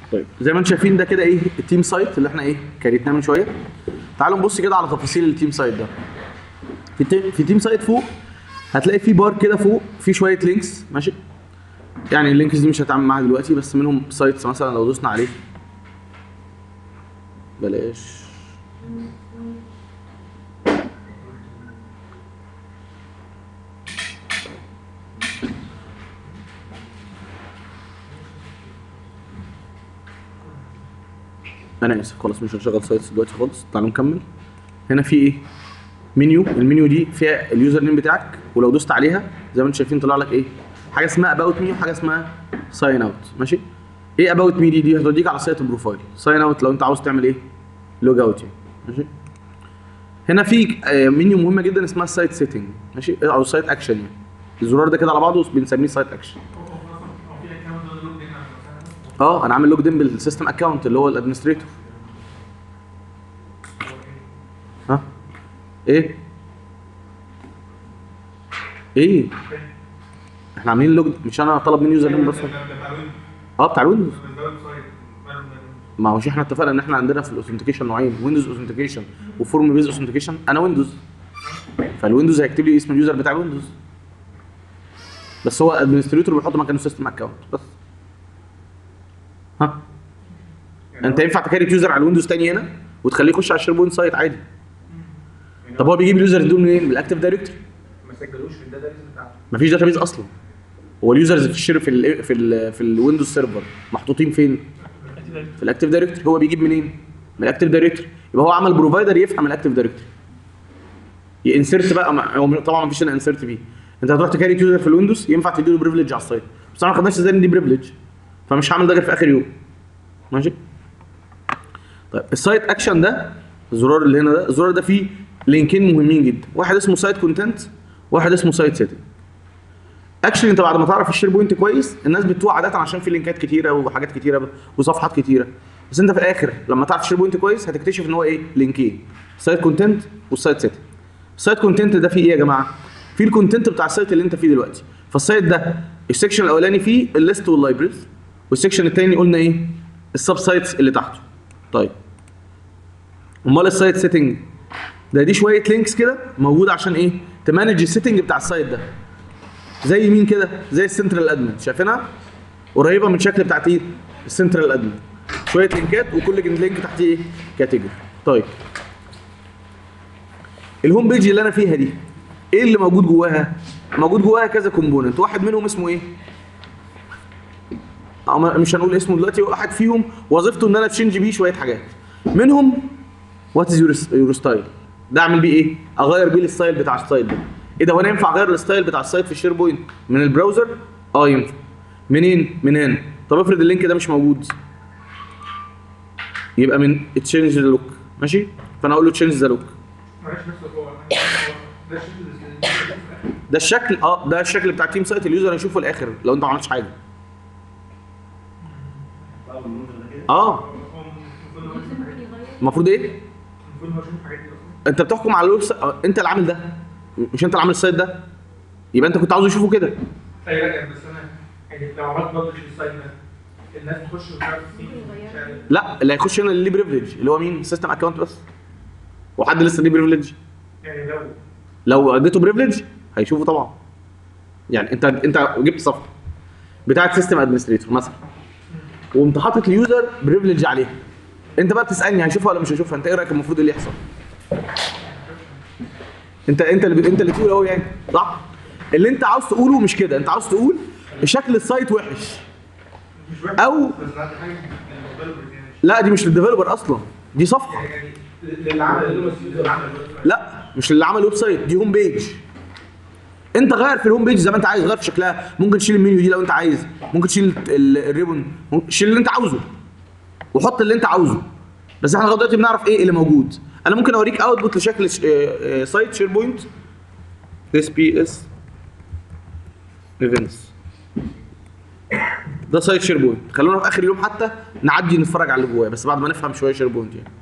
طيب زي ما انتم شايفين ده كده ايه التيم سايت اللي احنا ايه كريتناه من شويه تعالوا نبص كده على تفاصيل التيم سايت ده في التيم في تيم سايت فوق هتلاقي في بار كده فوق في شويه لينكس ماشي يعني اللينكس دي مش هتعامل معاها دلوقتي بس منهم سايتس مثلا لو دوسنا عليه بلاش انا اسف خلاص مش هنشغل سايتس دلوقتي خالص تعالوا نكمل هنا في ايه منيو المنيو دي فيها اليوزر نيم بتاعك ولو دوست عليها زي ما انتم شايفين طلع لك ايه حاجه اسمها اباوت مي وحاجه اسمها ساين اوت ماشي ايه اباوت مي دي دي هتوديك على سايت البروفايل ساين اوت لو انت عاوز تعمل ايه لوج اوت يعني ماشي هنا في آه، منيو مهمه جدا اسمها سايت سيتنج ماشي او سايت اكشن يعني الزرار ده كده على بعضه بنسميه سايت اكشن اه انا عامل لوجد ان بالسيستم اكونت اللي هو الادمنستريتور ها ايه ايه احنا عاملين لوج مش انا طلب مني يوزر نيم بس اه بتاع الويندوز ما هوش احنا اتفقنا ان احنا عندنا في الاوثنتيكيشن نوعين ويندوز اوثنتيكيشن وفورم بيز اوثنتيكيشن انا ويندوز فالويندوز هيكتب لي اسم اليوزر بتاع الويندوز بس هو ادمنستريتور بيحط مكانه سيستم اكونت بس ها انت ينفع تكريت يوزر على الويندوز تاني هنا وتخليه يخش على الشير بوينت سايت عادي طب هو بيجيب اليوزر دول منين؟ من الاكتيف دايركتوري ما سجلوش في الداتا بيز بتاعته مفيش داتابيز اصلا هو اليوزرز في الشير في ال في ال في الويندوز سيرفر محطوطين فين؟ في الاكتيف دايركتوري هو بيجيب منين؟ من الاكتيف دايركتوري يبقى هو عمل بروفايدر يفهم الاكتيف دايركتوري ينسرت بقى مع- هو طبعا مفيش انا انسرت بيه انت هتروح تكاري يوزر في الويندوز ينفع تديله بريفليج على السايت بس انا ما خدناش ازاي إن دي بريفليج فمش هعمل ده غير في اخر يوم ماشي طيب السايت اكشن ده الزرار اللي هنا ده الزرار ده فيه لينكين مهمين جدا واحد اسمه سايت كونتنت واحد اسمه سايت سيتنج اكشلي انت بعد ما تعرف الشير بوينت كويس الناس بتوع عاده عشان في لينكات كتيره وحاجات كتيره وصفحات كتيره بس انت في الاخر لما تعرف الشير بوينت كويس هتكتشف ان هو ايه لينكين سايت كونتنت والسايت سيتنج السايت كونتنت ده فيه ايه يا جماعه في الكونتنت بتاع السايت اللي انت فيه دلوقتي فالسايت ده السكشن الاولاني فيه الليست واللايبرز والسكشن الثاني قلنا ايه السب سايتس اللي تحته طيب امال السايت سيتنج ده دي شويه لينكس كده موجوده عشان ايه تمانج السيتنج بتاع السايت ده زي مين كده زي السنترال ادمن شايفينها قريبه من شكل بتاعت ايه السنترال ادمن شويه لينكات وكل لينك تحتيه ايه كاتيجوري طيب الهوم بيج اللي انا فيها دي ايه اللي موجود جواها موجود جواها كذا كومبوننت واحد منهم اسمه ايه أو ما- مش هنقول اسمه دلوقتي واحد فيهم وظيفته ان انا تشينج بيه شويه حاجات منهم وات از يور ستايل ده اعمل بيه ايه اغير بيه الستايل بتاع السايت ده ايه ده هو انا ينفع اغير الستايل بتاع السايت في الشير بوينت من البراوزر اه ينفع منين من هنا طب افرض اللينك ده مش موجود يبقى من تشينج ذا لوك ماشي فانا اقول له تشينج ذا لوك معلش بس هو هو ده الشكل ده الشكل اه ده الشكل بتاع التيم سايت اليوزر هيشوفه الاخر لو انت ما عملتش حاجه اه المفروض ايه المفروض هو يشوف الحاجات دي اصلا انت بتحكم على الويب سايت آه، انت اللي عامل ده مش انت اللي عامل السايت ده يبقى انت كنت عاوز يشوفه كده ايوه لا بس انا يعني لو عملت ببلش للسايت ده الناس تخش ومش عارف مين مش عارف لا اللي هيخش هنا اللي ليه بريفليج اللي هو مين سيستم اكونت بس وحد لسه ليه بريفليج يعني لو لو اديته بريفليج هيشوفه طبعا يعني انت انت جبت صفحه بتاعت سيستم ادمنستريتور مثلا وقمت حاطط اليوزر بريفليج عليها انت بقى بتسالني هيشوفها ولا مش هيشوفها انت ايه رايك المفروض اللي يحصل انت انت اللي انت اللي تقول اهو يعني صح اللي انت عاوز تقوله مش كده انت عاوز تقول شكل السايت وحش مش وحش او بس بعد حاجه للديفلوبرز يعني لا دي مش للديفلوبر اصلا دي صفحه يعني للي عمل اللي عمل لا مش اللي عمل ويب سايت دي هوم بيج انت غير في الهوم بيج زي ما انت عايز غير في شكلها ممكن تشيل المنيو دي لو انت عايز ممكن تشيل ال- الريبون ممكن- شيل اللي انت عاوزه وحط اللي انت عاوزه بس احنا لغايه دلوقتي بنعرف ايه اللي موجود انا ممكن اوريك اوتبوت لشكل ش- اه- اه سايت شير بوينت اس بي اس ايفنتس ده سايت شير بوينت خلونا في اخر اليوم حتى نعدي نتفرج على اللي جواه بس بعد ما نفهم شويه شير بوينت يعني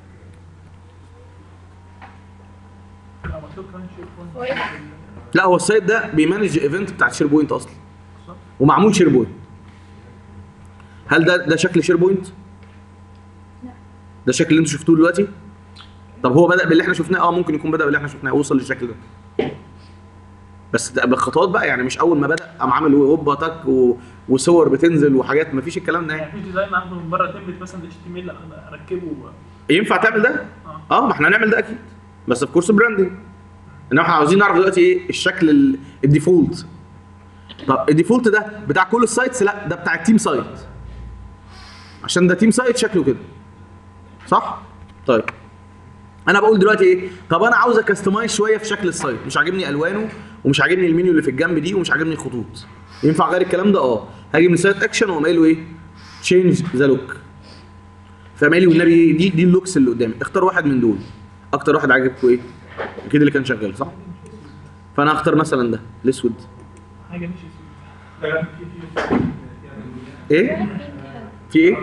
هو ايه ده؟ لا هو السايت ده بيمانج الايفنت بتاع شير بوينت اصلا ومعمول شير بوينت هل ده ده شكل شير بوينت لا. ده الشكل اللي انتوا شفتوه دلوقتي طب هو بدا باللي احنا شفناه اه ممكن يكون بدا باللي احنا شفناه وصل للشكل ده بس ده بالخطوات بقى يعني مش اول ما بدا قام عامل هوبا تك و... وصور بتنزل وحاجات مفيش الكلام ده يعني. يعني في ديزاين عنده من بره تمبلت مثلا اتش تي ام ال اركبه ينفع تعمل ده؟ اه اه ما احنا هنعمل ده اكيد بس في كورس براندنج انما احنا عاوزين نعرف دلوقتي ايه الشكل ال- الديفولت طب الديفولت ده بتاع كل السايتس لا ده بتاع التيم سايت عشان ده تيم سايت شكله كده صح طيب انا بقول دلوقتي ايه طب انا عاوز اكستمايز شويه في شكل السايت مش عاجبني الوانه ومش عاجبني المنيو اللي في الجنب دي ومش عاجبني الخطوط ينفع غير الكلام ده اه هاجي من سايت اكشن واقوم قايل له ايه تشينج ذا لوك فقام قايل لي والنبي دي دي اللوكس اللي قدامي اختار واحد من دول اكتر واحد عاجبكم ايه اكيد اللي كان شغال صح فانا هختار مثلا ده الاسود حاجه مش ده في في ايه بينك حلو في ايه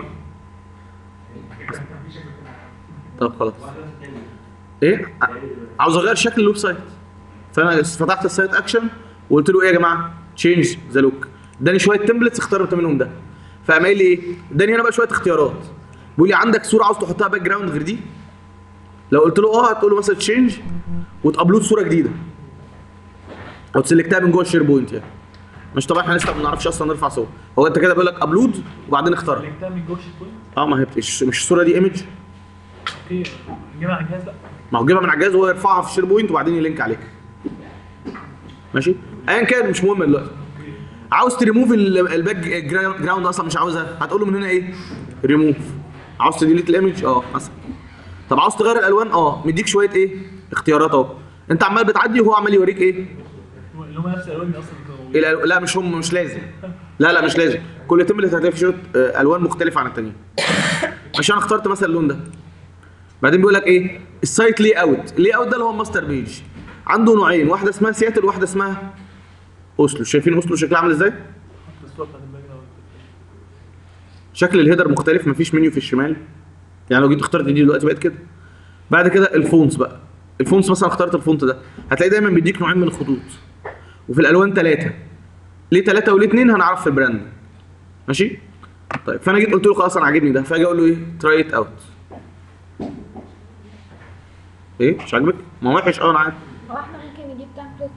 طب خلاص ايه ع- عاوز اغير شكل الويب سايت فانا فتحت السايت اكشن وقلت له ايه يا جماعه تشينج ذا لوك اداني شويه تمبلتس اخترت منهم ده فقام قايل لي ايه اداني هنا بقى شويه اختيارات بيقول لي عندك صوره عاوز تحطها باك جراوند غير دي لو قلت له اه هتقول له مثلا تشينج وتابلود صوره جديده او تسلكتها من جوه الشير بوينت يعني مش طبعا احنا لسه ما بنعرفش اصلا نرفع صور هو انت كده بيقول لك ابلود وبعدين اختارها لينكتها من جوه الشيت بوينت اه ما هي مش مش الصوره دي ايمج اوكي نجيبها على الجهاز لا ما هو جيبها من على الجهاز وهو يرفعها في الشير بوينت وبعدين يلينك عليك ماشي ايا كان مش مهم دلوقتي عاوز تريموف ال- الباك جراوند اصلا مش عاوزها هتقول له من هنا ايه ريموف عاوز تديليت الايمج اه مثلا طب عاوز تغير الالوان اه مديك شويه ايه اختيارات اهو انت عمال بتعدي وهو عمال يوريك ايه اللي هم نفس الالوان اللي اصلا كانوا الألو- لا مش هم مش لازم لا لا مش لازم كل تمبلت هتلاقي فيه شويه آه، الوان مختلفه عن التانيين عشان اخترت مثلا اللون ده بعدين بيقول لك ايه السايت لي اوت لي اوت ده اللي هو الماستر بيج عنده نوعين واحده اسمها سياتل وواحده اسمها اوسلو شايفين اوسلو شكلها عامل ازاي الصوره بتاعت الباك جراوند شكل الهيدر مختلف مفيش منيو في الشمال يعني لو جيت اخترت دي دلوقتي بقت كده بعد كده الفونتس بقى الفونتس مثلا اخترت الفونت ده هتلاقي دايما بيديك نوعين من الخطوط وفي الالوان ثلاثه ليه ثلاثه وليه اثنين هنعرف في البراند ماشي طيب فانا جيت قلت له خلاص انا عاجبني ده فاجي اقول له ايه تراي ات اوت ايه مش عاجبك ما هو وحش اه انا عارف هو احنا ممكن نجيب تمبلت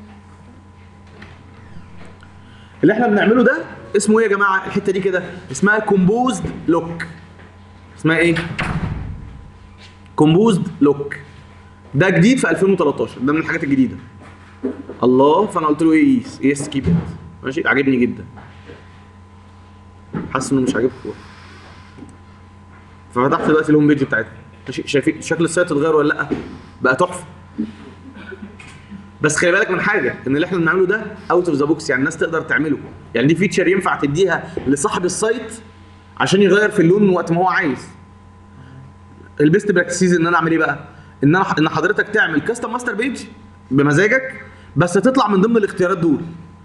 اللي احنا بنعمله ده اسمه ايه يا جماعه الحته دي كده اسمها كومبوزد لوك اسمها ايه كومبوزد لوك ده جديد في 2013 ده من الحاجات الجديده الله فانا قلت له ايه يس يس كيب ات ماشي عاجبني جدا حاسس انه مش عاجبكم ففتحت دلوقتي الهوم بيج بتاعتنا ماشي شايفين شكل السايت اتغير ولا لا بقى تحفه بس خلي بالك من حاجه ان اللي احنا بنعمله ده اوت اوف ذا بوكس يعني الناس تقدر تعمله يعني دي فيتشر ينفع تديها لصاحب السايت عشان يغير في اللون وقت ما هو عايز البيست براكتسيز ان انا اعمل ايه بقى ان انا ان حضرتك تعمل كاستم ماستر بيج بمزاجك بس تطلع من ضمن الاختيارات دول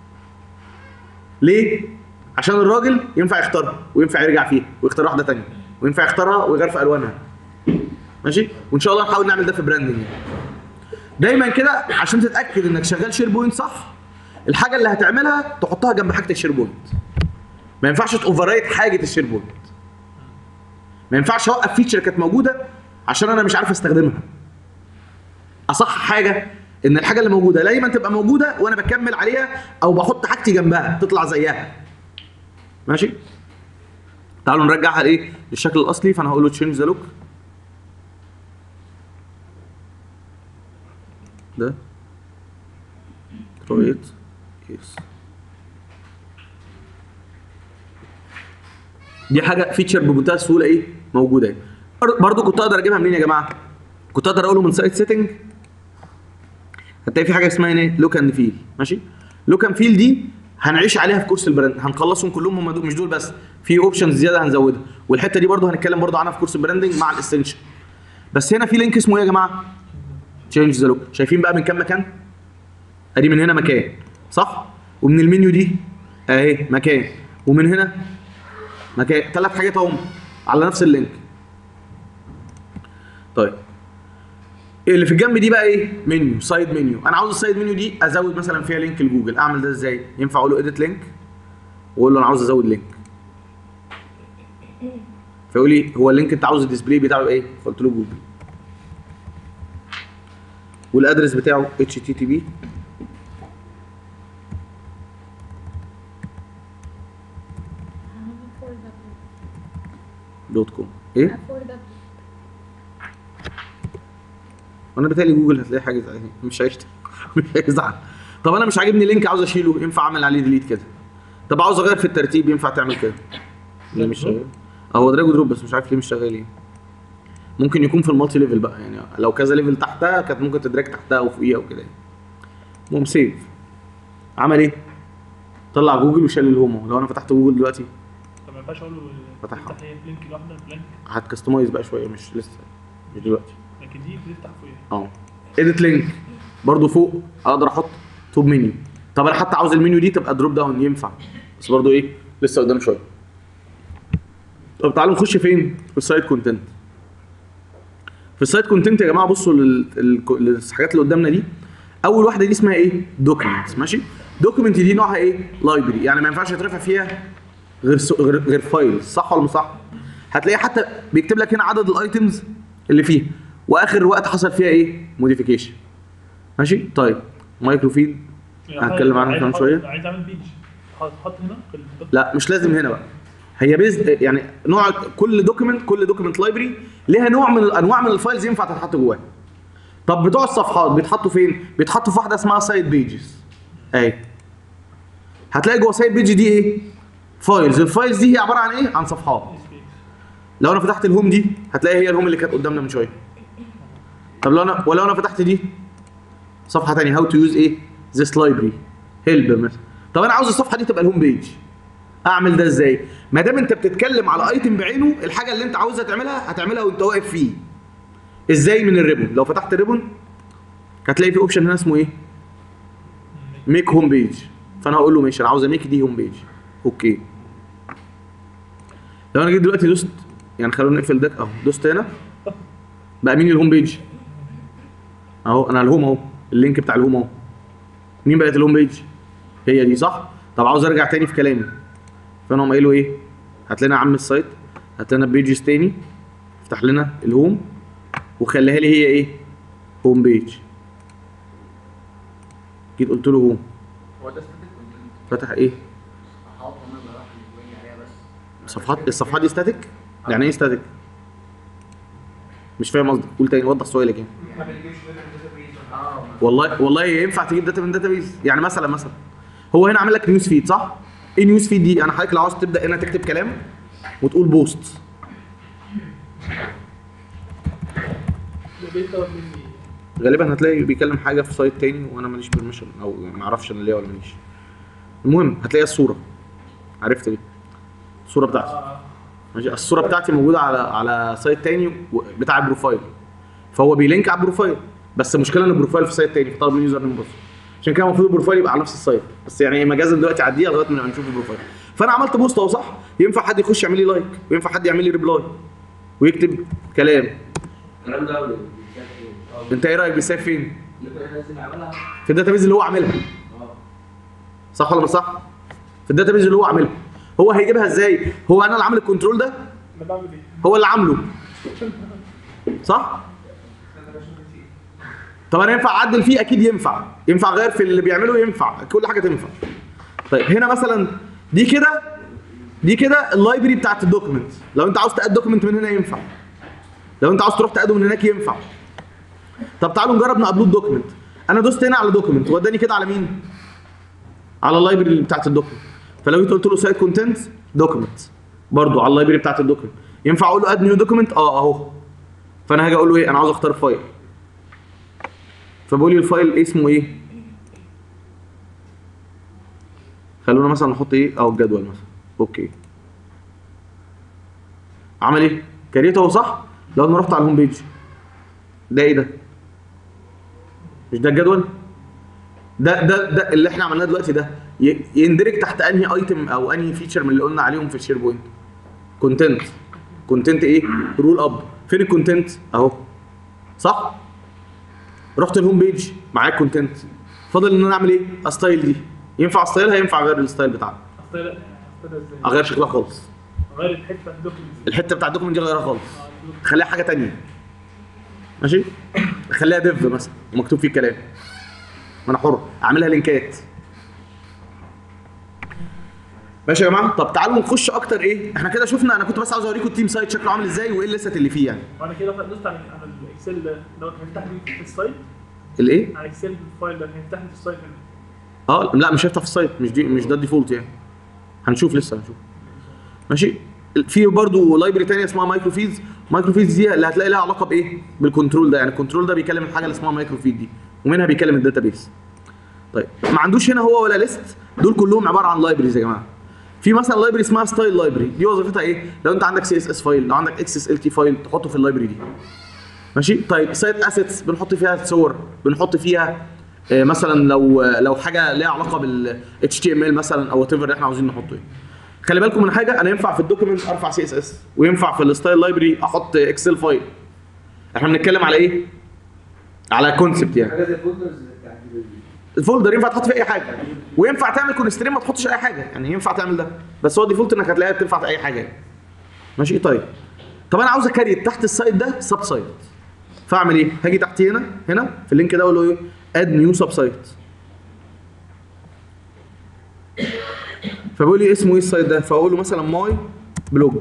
ليه عشان الراجل ينفع يختارها وينفع يرجع فيها ويختار واحده تانية وينفع يختارها ويغير في الوانها ماشي وان شاء الله نحاول نعمل ده في براندنج يعني. دايما كده عشان تتاكد انك شغال شير بوينت صح الحاجه اللي هتعملها تحطها جنب حاجه الشير بوينت ما ينفعش تاوفررايت حاجه الشير بوينت ما ينفعش اوقف فيتشر كانت موجوده عشان انا مش عارف استخدمها اصح حاجه ان الحاجه اللي موجوده دايما تبقى موجوده وانا بكمل عليها او بحط حاجتي جنبها تطلع زيها ماشي تعالوا نرجعها لايه للشكل الاصلي فانا هقول له تشينج ذا لوك ده ترويت يس دي حاجه فيتشر بمنتهى السهوله ايه موجوده اهي بر- برضو كنت اقدر اجيبها منين يا جماعه كنت اقدر اقوله من سايت سيتنج هتلاقي في حاجه اسمها ايه لوك اند فيل ماشي لوك اند فيل دي هنعيش عليها في كورس البراند هنخلصهم كلهم هم دول مش دول بس في اوبشنز زياده هنزودها والحته دي برضو هنتكلم برضو عنها في كورس البراندنج مع الاستنشن بس هنا في لينك اسمه ايه يا جماعه تشينج ذا لوك شايفين بقى من كام مكان ادي من هنا مكان صح ومن المنيو دي اهي مكان ومن هنا مكان ثلاث حاجات اهم على نفس اللينك طيب اللي في الجنب دي بقى ايه منيو سايد منيو انا عاوز السايد منيو دي ازود مثلا فيها لينك لجوجل اعمل ده ازاي ينفع اقول له اديت لينك واقول له انا عاوز ازود لينك فيقول لي هو اللينك انت عاوز الديسبلاي بتاعه ايه فقلت له جوجل والادرس بتاعه http فور دبليو دوت كوم ايه فور دبليو وانا بتهيألي جوجل هتلاقي حاجه زي مش هيشتغل مش هيزعل طب انا مش عاجبني لينك عاوز اشيله ينفع اعمل عليه ديليت كده طب عاوز اغير في الترتيب ينفع تعمل كده ليه مش شغال اه هو دراج دروب بس مش عارف ليه مش شغال ايه ممكن يكون في المالتي ليفل بقى يعني لو كذا ليفل تحتها كانت ممكن تدراج تحتها او فوقيها او كده يعني. المهم سيف عمل ايه طلع جوجل وشال الهوم لو انا فتحت جوجل دلوقتي طب ما ينفعش اقول له فتحها. افتح هي بلينك لوحده بلانك هتكستمايز بقى شويه مش لسه مش دلوقتي لكن دي بتفتح فوقيها اه اديت لينك برضو فوق اقدر احط توب منيو طب انا حتى عاوز المنيو دي تبقى دروب داون ينفع بس برضو ايه لسه قدام شويه طب تعالوا نخش فين في السايت كونتنت في السايت كونتنت يا جماعه بصوا لل- لل- للحاجات اللي قدامنا دي اول واحده دي اسمها ايه دوكيمنت ماشي دوكيمنت دي نوعها ايه لايبرري يعني ما ينفعش يترفع فيها غير س- غير غير فايل صح ولا مش صح هتلاقي حتى بيكتب لك هنا عدد الايتمز اللي فيها واخر وقت حصل فيها ايه موديفيكيشن ماشي طيب مايكرو فيد هنتكلم عنها عايز كمان أحط- شوية. عايز اعمل بيج حط حط هنا في ال- لا مش لازم هنا بقى هي بيز يعني نوع كل دوكيمنت كل دوكيمنت لايبرري ليها نوع من الانواع من الفايلز ينفع تتحط جواها طب بتوع الصفحات بيتحطوا فين بيتحطوا في واحده اسمها سايد بيجز اهي هتلاقي جوه سايد بيج دي ايه فايلز الفايلز دي هي عباره عن ايه عن صفحات سبيس لو انا فتحت الهوم دي هتلاقي هي الهوم اللي كانت قدامنا من شويه طب لو انا ولو انا فتحت دي صفحه ثانيه هاو تو يوز ايه ذس لايبرري هيلب مثلا طب انا عاوز الصفحه دي تبقى الهوم بيج اعمل ده ازاي ما دام انت بتتكلم على ايتم بعينه الحاجه اللي انت عاوزها تعملها هتعملها وانت واقف فيه ازاي من الريبون لو فتحت الريبون هتلاقي في اوبشن هنا اسمه ايه ميك هوم بيج فانا هقول له ماشي انا عاوز اميك دي هوم بيج اوكي لو انا جيت دلوقتي دوست يعني خلونا نقفل ده اهو دوست هنا بقى مين الهوم بيج اهو انا على الهوم اهو اللينك بتاع الهوم اهو مين بقت الهوم بيج هي دي صح طب عاوز ارجع تاني في كلامي فانا قايل له ايه هات لنا يا عم السايت هات لنا بيجز تاني افتح لنا الهوم وخليها لي هي ايه هوم بيج جيت قلت له هوم هو ده ستاتيك كونتنت فتح ايه صفحات هم اللي راح يجي عليها بس صفحات الصفحات دي ستاتيك يعني ايه ستاتيك مش فاهم قصدك قول تاني وضح سؤالك يعني ما بنجيبش داتا من داتابيز اه والله والله ينفع تجيب داتا من داتابيز يعني مثلا مثلا هو هنا عامل لك نيوز فيد صح ايه نيوز فيد دي انا حضرتك لو عاوز تبدا هنا تكتب كلام وتقول بوست ده بيت طلب مني غالبا هتلاقي بيكلم حاجه في سايت تاني وانا ماليش بيرميشن او ما اعرفش انا ليا ولا ماليش المهم هتلاقي الصوره عرفت ليه الصوره بتاعتي آه. ماشي الصوره بتاعتي موجوده على على سايت تاني و- بتاع البروفايل فهو بيلينك على البروفايل بس المشكله ان البروفايل في سايت تاني فطلب مني يوزر نيم بس عشان كده المفروض البروفايل يبقى على نفس السايت بس يعني مجازا دلوقتي عديها لغايه ما نشوف البروفايل فانا عملت بوست اهو صح ينفع حد يخش يعمل لي لايك وينفع حد يعمل لي ريبلاي ويكتب كلام الكلام ده بيتشاف ايه؟ انت ايه رايك بيساف فين ممكن الناس اللي عملها في الداتابيز اللي هو عاملها اه صح ولا مش صح في الداتابيز اللي هو عاملها هو هيجيبها ازاي هو انا اللي عامل الكنترول ده انا بعمل ايه؟ هو اللي عامله صح انا بشوف كتير طب انا ينفع اعدل فيه اكيد ينفع ينفع اغير في اللي بيعمله ينفع كل حاجه تنفع طيب هنا مثلا دي كده دي كده اللايبرري بتاعت الدوكيمنت لو انت عاوز تاد دوكيمنت من هنا ينفع لو انت عاوز تروح تاده من هناك ينفع طب تعالوا نجرب نابلود دوكيمنت انا دوست هنا على دوكيمنت وداني كده على مين على اللايبرري بتاعت الدوكيمنت فلو جيت قلت له سايت كونتنت دوكيمنت برضو على اللايبرري بتاعت الدوكيمنت ينفع اقول له اد نيو دوكيمنت اه اهو فانا هاجي اقول له ايه انا عاوز اختار فايل فبقول لي الفايل اسمه ايه خلونا مثلا نحط ايه او الجدول مثلا اوكي عمل ايه كريت اهو صح لو انا رحت على الهوم بيج ده ايه ده مش ده الجدول ده ده ده اللي احنا عملناه دلوقتي ده ي- يندرج تحت انهي ايتم او انهي فيتشر من اللي قلنا عليهم في الشير بوينت كونتنت كونتنت ايه رول اب فين الكونتنت اهو صح رحت الهوم بيج معايا الكونتنت فاضل ان انا اعمل ايه استايل دي ينفع استايلها ينفع اغير الستايل بتاعها اصل لا اصل ازاي؟ اغير شكلها خالص غير الحته بتاعت الدوكيومنتس الحته بتاع الدوكيمنت دي غيرها خالص خليها حاجه تانية ماشي خليها ديف مثلا ومكتوب فيه الكلام انا حر اعملها لينكات ماشي يا جماعه طب تعالوا نخش اكتر ايه احنا كده شفنا انا كنت بس عاوز اوريكم التيم سايت شكله عامل ازاي وايه الليست اللي فيه يعني وانا كده دوست على على الاكسل ده لو هنفتح لي في السايت الايه على اكسل الفايل ده هنفتح لي في السايت هنا اه لا مش هيفتح في السايت مش دي مش ده الديفولت يعني هنشوف لسه هنشوف ماشي في برضه لايبرري تانية اسمها مايكرو فيدز مايكرو فيدز دي اللي هتلاقي لها علاقه بايه بالكنترول ده يعني الكنترول ده بيكلم الحاجه اللي اسمها مايكرو فيد دي ومنها بيكلم الداتابيس طيب ما عندوش هنا هو ولا ليست دول كلهم عباره عن لايبريز يا جماعه في مثلا لايبرري اسمها ستايل لايبرري دي وظيفتها ايه لو انت عندك سي اس اس فايل لو عندك اكس اس ال تي فايل تحطه في اللايبرري دي ماشي طيب سايت اسيتس بنحط فيها صور بنحط فيها آه، مثلا لو لو حاجه ليها علاقه بال HTML مثلا او وات ايفر احنا عاوزين نحطه ايه خلي بالكم من حاجه انا ينفع في الدوكيمنت ارفع سي اس اس وينفع في الستايل لايبرري احط اكسل فايل احنا بنتكلم على ايه على كونسبت يعني حاجه زي الفولدرز بتاعت الفولدر ينفع تحط فيه اي حاجه وينفع تعمل كونستريم ما تحطش اي حاجه يعني ينفع تعمل ده بس هو الديفولت انك هتلاقيها بتنفع في اي حاجه يعني. ماشي طيب طب انا عاوز اكريت تحت السايت ده سب سايت فاعمل ايه هاجي تحت هنا هنا في اللينك ده اقول له ايه اد نيو سب سايت فبيقول لي اسمه ايه السايت ده فاقول له مثلا ماي بلوج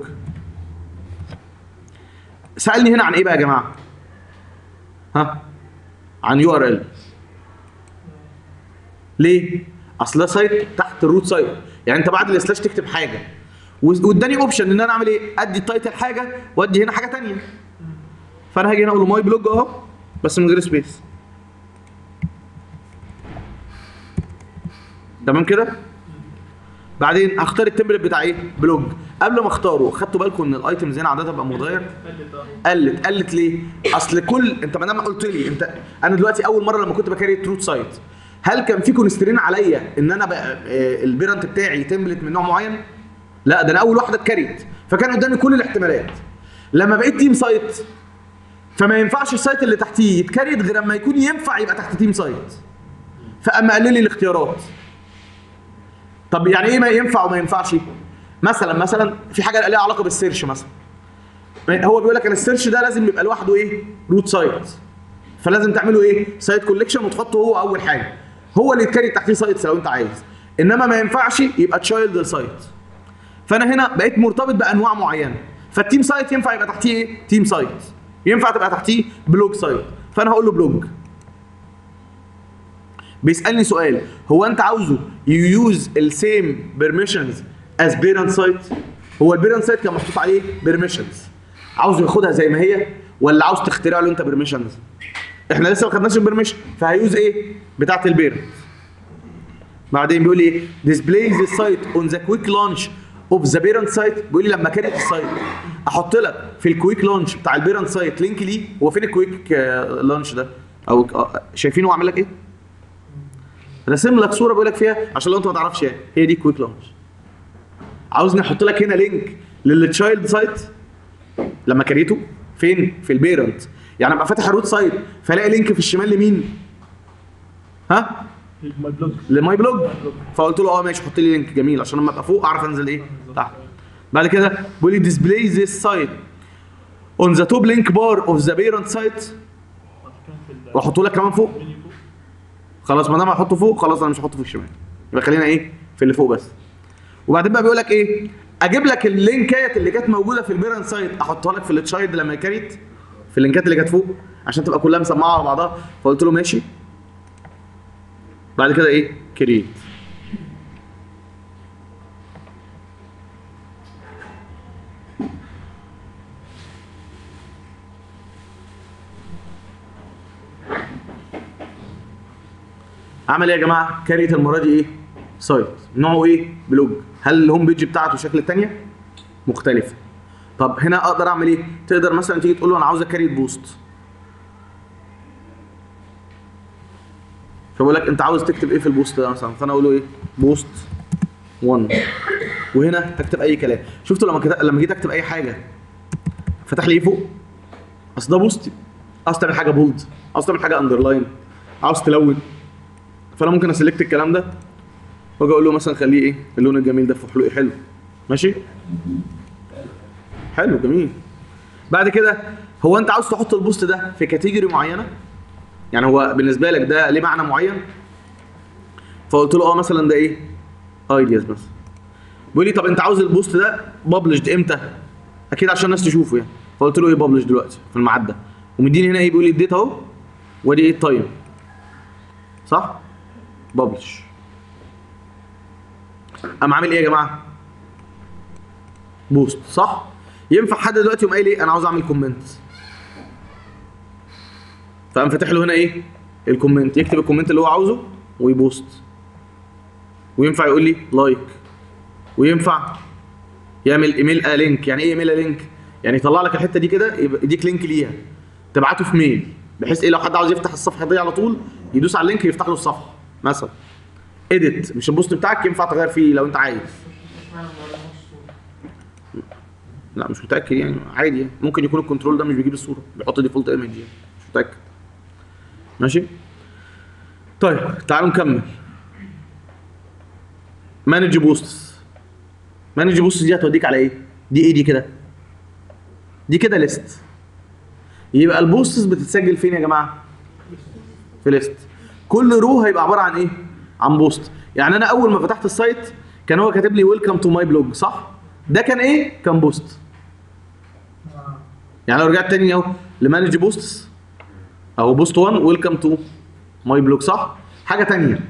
سالني هنا عن ايه بقى يا جماعه ها عن يو ار ال ليه؟ اصل ده سايت تحت الروت سايت يعني انت بعد السلاش تكتب حاجه و- واداني اوبشن ان انا اعمل ايه؟ ادي التايتل حاجه وادي هنا حاجه ثانيه فانا هاجي هنا اقول له ماي بلوج اهو بس من غير سبيس تمام كده؟ بعدين هختار التمبلت بتاع ايه؟ بلوج قبل ما اختاره خدتوا بالكم ان الايتمز هنا عاده بقى متغير قلت اه قلت قلت ليه؟ اصل كل انت ما دام قلت لي انت انا دلوقتي اول مره لما كنت بكريت روت سايت هل كان في كونسترين عليا ان انا بقى آه، البيرنت بتاعي تمبلت من نوع معين؟ لا ده انا اول واحده اتكريت فكان قدامي كل الاحتمالات لما بقيت تيم سايت فما ينفعش السايت اللي تحتيه يتكريت غير اما يكون ينفع يبقى تحت تيم سايت فاما قلل لي الاختيارات طب يعني ايه ما ينفع وما ينفعش مثلا مثلا في حاجه ليها علاقه بالسيرش مثلا هو بيقول لك ان السيرش ده لازم يبقى لوحده ايه روت سايت فلازم تعمله ايه سايت كوليكشن وتحطه هو اول حاجه هو اللي يتكري تحتيه سايتس لو انت عايز انما ما ينفعش يبقى تشايلد سايت فانا هنا بقيت مرتبط بانواع معينه فالتيم سايت ينفع يبقى تحتيه ايه تيم سايت ينفع تبقى تحتيه بلوج سايت فانا هقول له بلوج بيسالني سؤال هو انت عاوزه يوز السيم بيرميشنز از بيرنت سايت هو البيرنت سايت كان محطوط عليه بيرميشنز عاوزه ياخدها زي ما هي ولا عاوز تخترع له انت بيرميشنز احنا لسه ما خدناش البيرميشن فهيوز ايه بتاعه البيرنت بعدين بيقول لي ايه displays the site on the quick launch of the parent site بيقول لي لما كانت السايت احط لك في الكويك لانش بتاع البيرنت سايت لينك ليه هو فين الكويك لانش ده او آه، شايفينه هو عامل لك ايه راسم لك صوره بيقول لك فيها عشان لو انت ما تعرفش يعني هي دي كويك لانش عاوزني احط لك هنا لينك للتشايلد سايت لما كريته فين في البيرنت يعني ابقى فاتح الروت سايت فالاقي لينك في الشمال لمين ها ماي بلوج لماي بلوج فقلت له اه ماشي حط لي لينك جميل عشان لما ابقى فوق اعرف انزل ايه تحت بعد كده بيقول لي ديسبلاي ذيس سايت اون ذا توب لينك بار اوف ذا بيرنت سايت واحطه لك كمان فوق خلاص ما دام هحطه فوق خلاص انا مش هحطه في الشمال يبقى خلينا ايه في اللي فوق بس وبعدين بقى بيقول لك ايه اجيب لك اللينكات اللي كانت موجوده في البيرنت سايت احطها لك في التشايلد لما كانت في اللينكات اللي كانت فوق عشان تبقى كلها مسمعه على بعضها فقلت له ماشي بعد كده ايه كريت عمل ايه يا جماعه كريت المره دي ايه سايت نوعه ايه بلوج هل الهوم بيج بتاعته شكل الثانيه مختلفه طب هنا اقدر اعمل ايه تقدر مثلا تيجي تقول له انا عاوز اكريت بوست فبقول لك انت عاوز تكتب ايه في البوست ده مثلا فانا اقول له ايه بوست 1 وهنا هكتب اي كلام شفتوا لما كت... لما جيت اكتب اي حاجه فتح لي ايه فوق اصل ده بوست عاوز تعمل حاجه بولد عاوز تعمل حاجه اندرلاين عاوز تلون فانا ممكن اسلكت الكلام ده واجي اقول له مثلا خليه ايه اللون الجميل ده في حلو حلو ماشي حلو جميل بعد كده هو انت عاوز تحط البوست ده في كاتيجوري معينه يعني هو بالنسبه لك ده ليه معنى معين فقلت له اه مثلا ده ايه ايدياز بس بيقول لي طب انت عاوز البوست ده ببلشد امتى اكيد عشان الناس تشوفه يعني فقلت له ايه ببلش دلوقتي في الميعاد ده ومديني هنا ايه بيقول لي الديت اهو وادي ايه التايم صح ببلش قام عامل ايه يا جماعه بوست صح ينفع حد دلوقتي يقوم قايل ايه انا عاوز اعمل كومنت فقام فاتح له هنا ايه الكومنت يكتب الكومنت اللي هو عاوزه ويبوست وينفع يقول لي لايك وينفع يعمل ايميل ا لينك يعني ايه ايميل ا لينك يعني يطلع لك الحته دي كده يبقى يديك لينك ليها تبعته في ميل بحيث ايه لو حد عاوز يفتح الصفحه دي على طول يدوس على اللينك يفتح له الصفحه مثلا اديت مش البوست بتاعك ينفع تغير فيه لو انت عايز اشمعنى ما وراهوش صورة؟ لا مش متاكد يعني عادي يعني. ممكن يكون الكنترول ده مش بيجيب الصوره بيحط ديفولت ايمج يعني مش متاكد ماشي طيب تعالوا نكمل مانج بوستس مانج بوستس دي هتوديك على ايه دي ايه دي كده دي كده ليست يبقى البوستس بتتسجل فين يا جماعه في ليست كل رو هيبقى عباره عن ايه عن بوست يعني انا اول ما فتحت السايت كان هو كاتب لي ويلكم تو ماي بلوج صح ده كان ايه كان بوست يعني لو رجعت تاني اهو لمانج بوستس اهو بوست 1 ويلكم تو ماي بلوج صح حاجه تانية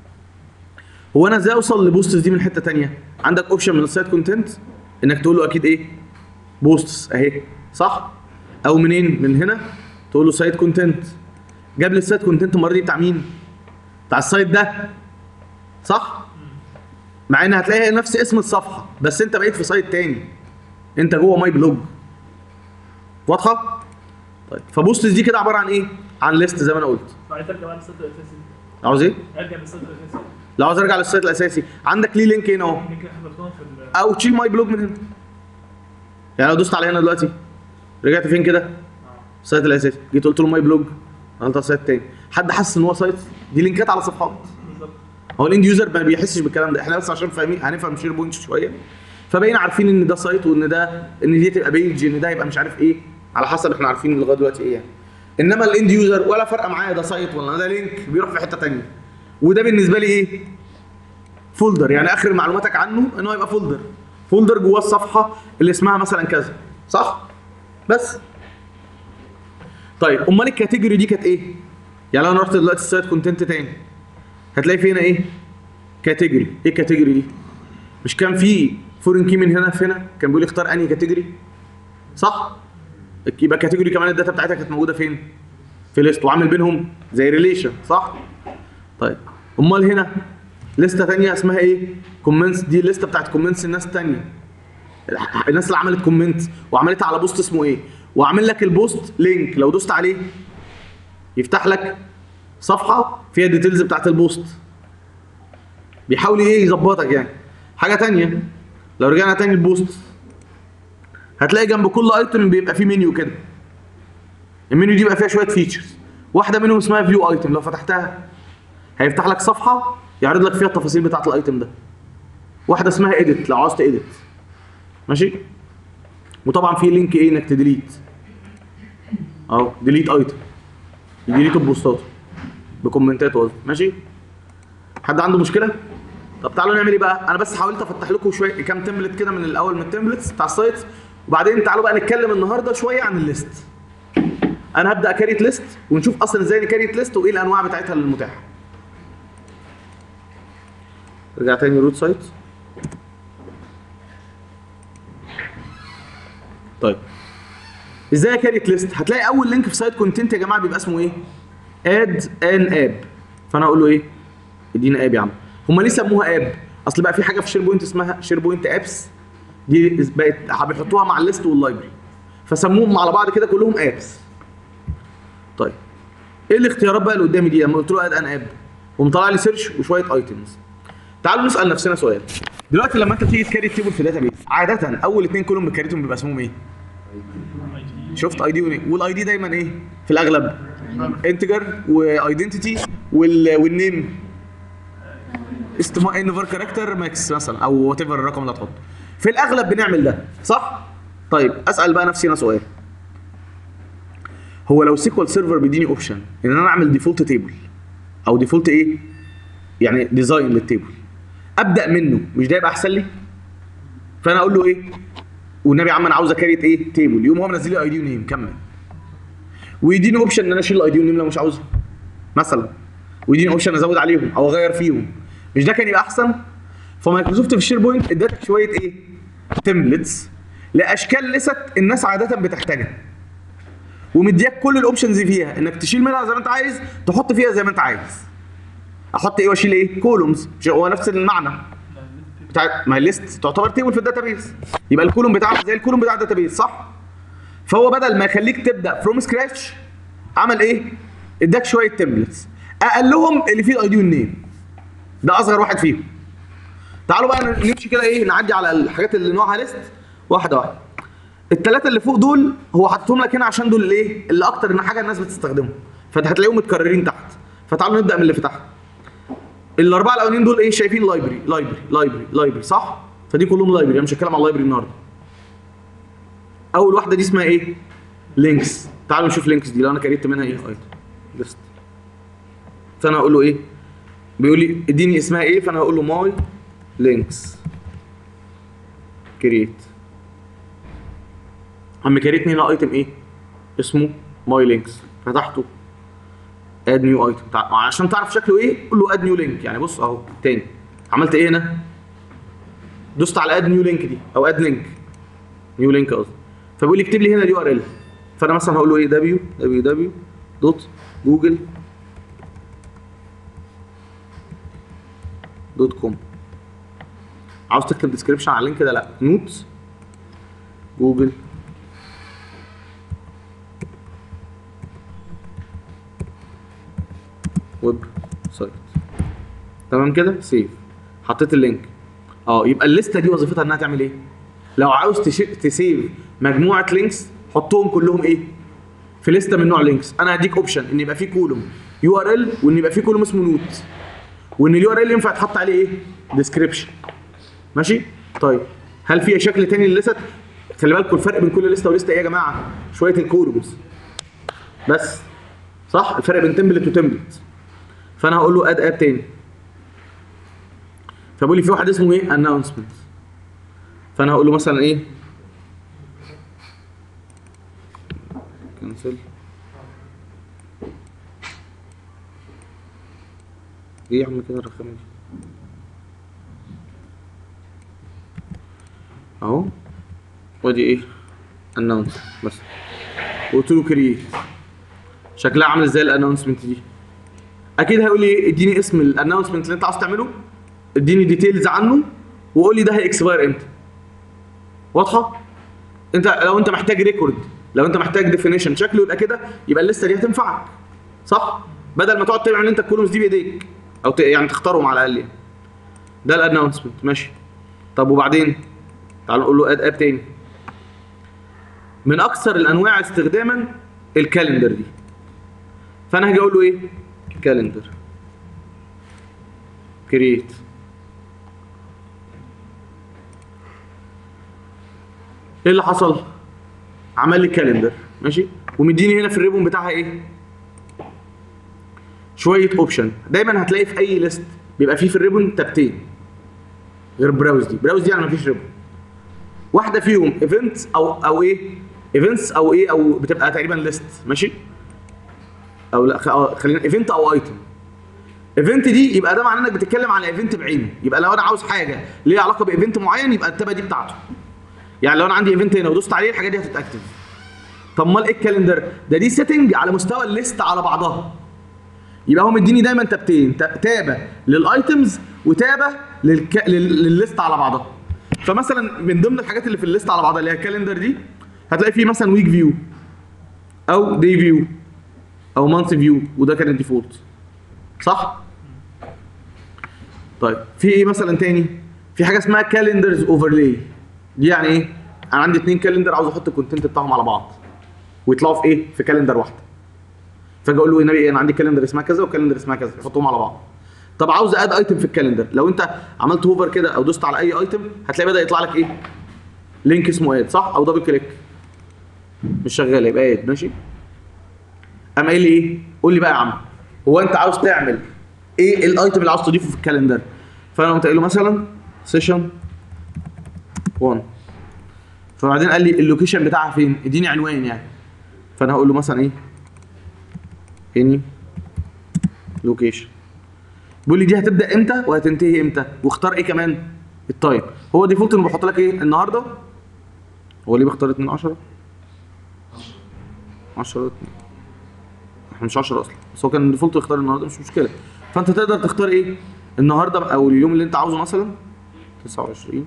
هو انا ازاي اوصل لبوستس دي من حته تانية عندك اوبشن من السايت كونتنت انك تقول له اكيد ايه بوستس اهي صح او منين من هنا تقول له سايت كونتنت جاب لي السايت كونتنت المره دي بتاع مين بتاع السايت ده صح مع ان هتلاقي نفس اسم الصفحه بس انت بقيت في سايت تاني انت جوه ماي بلوج واضحه طيب فبوستس دي كده عباره عن ايه عن ليست زي ما انا قلت فعايز ارجع بقى للسطر الاساسي عاوز ايه ارجع للسطر الاساسي لو عاوز ارجع للسايت الاساسي عندك ليه لينك هنا اهو ممكن احنا ضفتهم في ال- او تشيل ماي بلوج من هنا يعني لو دوست على هنا دلوقتي رجعت فين كده السايت الاساسي جيت قلت له ماي بلوج عملت على سايت تاني حد حاسس ان هو سايت دي لينكات على صفحات بالظبط هو الاند يوزر ما بيحسش بالكلام ده احنا بس عشان فاهمين هنفهم شير بوينت شويه فبقينا عارفين ان ده سايت وان ده ان دي تبقى بيج ان ده يبقى مش عارف ايه على حسب احنا عارفين لغايه دلوقتي ايه يعني انما الاند يوزر ولا فرق معايا ده سايت ولا ده لينك بيروح في حته تانية وده بالنسبه لي ايه فولدر يعني اخر معلوماتك عنه ان هو يبقى فولدر فولدر جواه الصفحه اللي اسمها مثلا كذا صح بس طيب امال الكاتيجوري دي كانت ايه يعني لو انا رحت دلوقتي السايت كونتنت تاني هتلاقي في هنا ايه كاتيجوري ايه الكاتيجوري دي مش كان في فورين كي من هنا في هنا كان بيقول لي اختار انهي كاتيجوري صح يبقى كاتيجوري كمان الداتا بتاعتها كانت موجوده فين في ليست وعامل بينهم زي ريليشن صح طيب امال هنا لسته ثانيه اسمها ايه كومنتس دي الليسته بتاعت كومنتس الناس الثانيه الناس اللي عملت كومنت وعملتها على بوست اسمه ايه وعامل لك البوست لينك لو دوست عليه يفتح لك صفحه فيها الديتيلز بتاعت البوست بيحاول ايه يظبطك يعني حاجه تانية لو رجعنا تاني البوست هتلاقي جنب كل ايتم بيبقى فيه منيو كده المنيو دي بيبقى فيها شويه فيتشرز واحده منهم اسمها فيو ايتم لو فتحتها هيفتح لك صفحه يعرض لك فيها التفاصيل بتاعت الايتم ده واحده اسمها اديت لو عاوز تاديت ماشي وطبعا في لينك ايه انك تديليت اهو ديليت ايتم يديليت البوستات بكومنتات قصدي ماشي حد عنده مشكله طب تعالوا نعمل ايه بقى انا بس حاولت افتح لكم شويه كام تمبلت كده من الاول من التمبلتس بتاع السايت وبعدين تعالوا بقى نتكلم النهارده شويه عن الليست انا هبدا كاريت ليست ونشوف اصلا ازاي نكاريت ليست وايه الانواع بتاعتها المتاحه رجع تاني روت سايت طيب ازاي كاريت ليست هتلاقي اول لينك في سايت كونتنت يا جماعه بيبقى اسمه ايه اد ان اب فانا اقول له ايه ادينا اب يا عم هم ليه سموها اب اصل بقى في حاجه في شير بوينت اسمها شير بوينت ابس دي بقت بيحطوها مع الليست واللايبرري فسموهم على بعض كده كلهم ابس طيب ايه الاختيارات بقى اللي قدامي دي لما قلت له اد ان اب ومطلع لي سيرش وشويه ايتمز تعالوا نسال نفسنا سؤال دلوقتي لما انت تيجي تكاري تيبل في داتا بيس عاده اول اثنين كلهم بتكاريتهم بيبقى اسمهم ايه شفت اي دي والاي دي دايما ايه في الاغلب انتجر وايدنتيتي والنيم استماء نيفر كاركتر ماكس مثلا او وات ايفر الرقم اللي هتحطه في الاغلب بنعمل ده صح طيب اسال بقى نفسي انا سؤال هو لو سيكوال سيرفر بيديني اوبشن ان انا اعمل ديفولت تيبل او ديفولت ايه يعني ديزاين للتيبل ابدا منه مش ده يبقى احسن لي فانا اقول له ايه والنبي يا عم انا عاوز اكريت ايه تيبل يقوم هو منزل لي اي دي ونيم كمل ويديني اوبشن ان انا اشيل الاي دي ونيم لو مش عاوزها مثلا ويديني اوبشن ازود عليهم او اغير فيهم مش ده كان يبقى احسن فمايكروسوفت في الشير بوينت ادتك شويه ايه تمبلتس لاشكال لست الناس عاده بتحتاجها ومدياك كل الاوبشنز فيها انك تشيل منها زي ما انت عايز تحط فيها زي ما انت عايز احط ايه واشيل ايه كولومز هو نفس المعنى بتاع ما هي الليست تعتبر تيبل في الداتابيز يبقى الكولوم بتاعه زي الكولوم بتاع الداتابيز صح فهو بدل ما يخليك تبدا فروم سكراتش عمل ايه اداك شويه تمبلتس اقلهم اللي فيه الاي دي والنيم ده اصغر واحد فيهم تعالوا بقى نمشي كده ايه نعدي على الحاجات اللي نوعها ليست واحده واحده الثلاثه اللي فوق دول هو حاططهم لك هنا عشان دول الايه اللي اكتر ان حاجه الناس بتستخدمهم فانت هتلاقيهم متكررين تحت فتعالوا نبدا من اللي في تحت الاربعه الاولانيين دول ايه شايفين لايبرري لايبرري لايبرري لايبرري صح فدي كلهم لايبرري انا مش هتكلم على اللايبرري النهارده اول واحده دي اسمها ايه لينكس تعالوا نشوف لينكس دي لو انا كريت منها ايه ايتم ليست فانا هقول له ايه بيقول لي اديني اسمها ايه فانا هقول له ماي لينكس كريت اما كريت هنا ايتم ايه اسمه ماي لينكس فتحته اد نيو ايتم عشان تعرف شكله ايه قول له اد نيو لينك يعني بص اهو تاني عملت ايه هنا دوست على اد نيو لينك دي او اد لينك نيو لينك قصدي فبيقول لي اكتب لي هنا اليو ار ال فانا مثلا هقول له ايه دبليو دبليو دبليو دوت جوجل دوت كوم عاوز تكتب ديسكربشن على اللينك ده لا نوتس جوجل ويب سايت تمام كده سيف حطيت اللينك اه يبقى الليسته دي وظيفتها انها تعمل ايه لو عاوز تش... تسيف مجموعه لينكس حطهم كلهم ايه في لسته من نوع لينكس انا هديك اوبشن ان يبقى في كولوم يو ار ال وان يبقى في كولوم اسمه نوت وان اليو ار ال ينفع يتحط عليه ايه ديسكربشن ماشي طيب هل في شكل تاني للست خلي بالكم الفرق بين كل لسته ولسته ايه يا جماعه شويه الكولومز بس صح الفرق بين تمبلت وتمبلت فانا هقول له اد اد تاني فبيقول لي في واحد اسمه ايه اناونسمنت فانا هقول له مثلا ايه كنسل ايه يا عم كده الرخامه دي اهو وادي ايه اناونس بس قلت له كريت شكلها عامل ازاي الاناونسمنت دي اكيد هيقول لي إيه؟ اديني اسم الاناونسمنت اللي انت عاوز تعمله اديني ديتيلز عنه وقول لي ده هيكسباير امتى واضحه انت لو انت محتاج ريكورد لو انت محتاج ديفينيشن شكله يبقى كده يبقى الليسته دي هتنفعك صح بدل ما تقعد تعمل انت الكولومز دي بايديك او ت... يعني تختارهم على الاقل يعني. ده الاناونسمنت ماشي طب وبعدين تعال نقول له اد اب تاني من اكثر الانواع استخداما الكالندر دي فانا هاجي اقول له ايه كالندر كريت ايه اللي حصل عمل لي كالندر ماشي ومديني هنا في الريبون بتاعها ايه شويه اوبشن دايما هتلاقي في اي ليست بيبقى فيه في الريبون تابتين غير براوز دي براوز دي يعني مفيش ريبون واحده فيهم ايفنتس او او ايه ايفنتس او ايه او بتبقى تقريبا ليست ماشي او لا خ- آه، خلينا ايفنت او ايتم ايفنت دي يبقى ده معناه انك بتتكلم على ايفنت بعينه يبقى لو انا عاوز حاجه ليها علاقه بايفنت معين يبقى التابه دي بتاعته يعني لو انا عندي ايفنت هنا ودوست عليه الحاجه دي هتتاكتف طب امال ايه الكالندر ده دي سيتنج على مستوى الليست على بعضها يبقى هو مديني دايما تابتين تا- تابه للايتمز وتابه للك... لل... للليست على بعضها فمثلا من ضمن الحاجات اللي في الليست على بعضها اللي هي الكالندر دي هتلاقي فيه مثلا ويك فيو او داي فيو او مانث فيو وده كان الديفولت صح طيب في ايه مثلا تاني في حاجه اسمها كالندرز اوفرلاي دي يعني ايه انا عندي اتنين كالندر عاوز احط الكونتنت بتاعهم على بعض ويطلعوا في ايه في كالندر واحده فاجي اقول له النبي إيه؟ انا عندي كالندر اسمها كذا وكالندر اسمها كذا يحطهم على بعض طب عاوز اد ايتم في الكالندر لو انت عملت هوفر كده او دوست على اي ايتم هتلاقي بدا يطلع لك ايه لينك اسمه اد صح او دبل كليك مش شغاله يبقى اد ماشي قام قايل لي ايه قول لي بقى يا عم هو انت عاوز تعمل ايه الايتم اللي عاوز تضيفه في الكالندر فانا قمت قايل له مثلا سيشن 1 فبعدين قال لي اللوكيشن بتاعها فين اديني عنوان يعني فانا هقول له مثلا ايه اني لوكيشن بيقول لي دي هتبدا امتى وهتنتهي امتى واختار ايه كمان التايم هو ديفولت انه بيحط لك ايه النهارده هو ليه بيختار 2 10 10 احنا مش 10 اصلا بس هو كان ديفولت يختار النهارده مش مشكله فانت تقدر تختار ايه النهارده او اليوم اللي انت عاوزه مثلا 29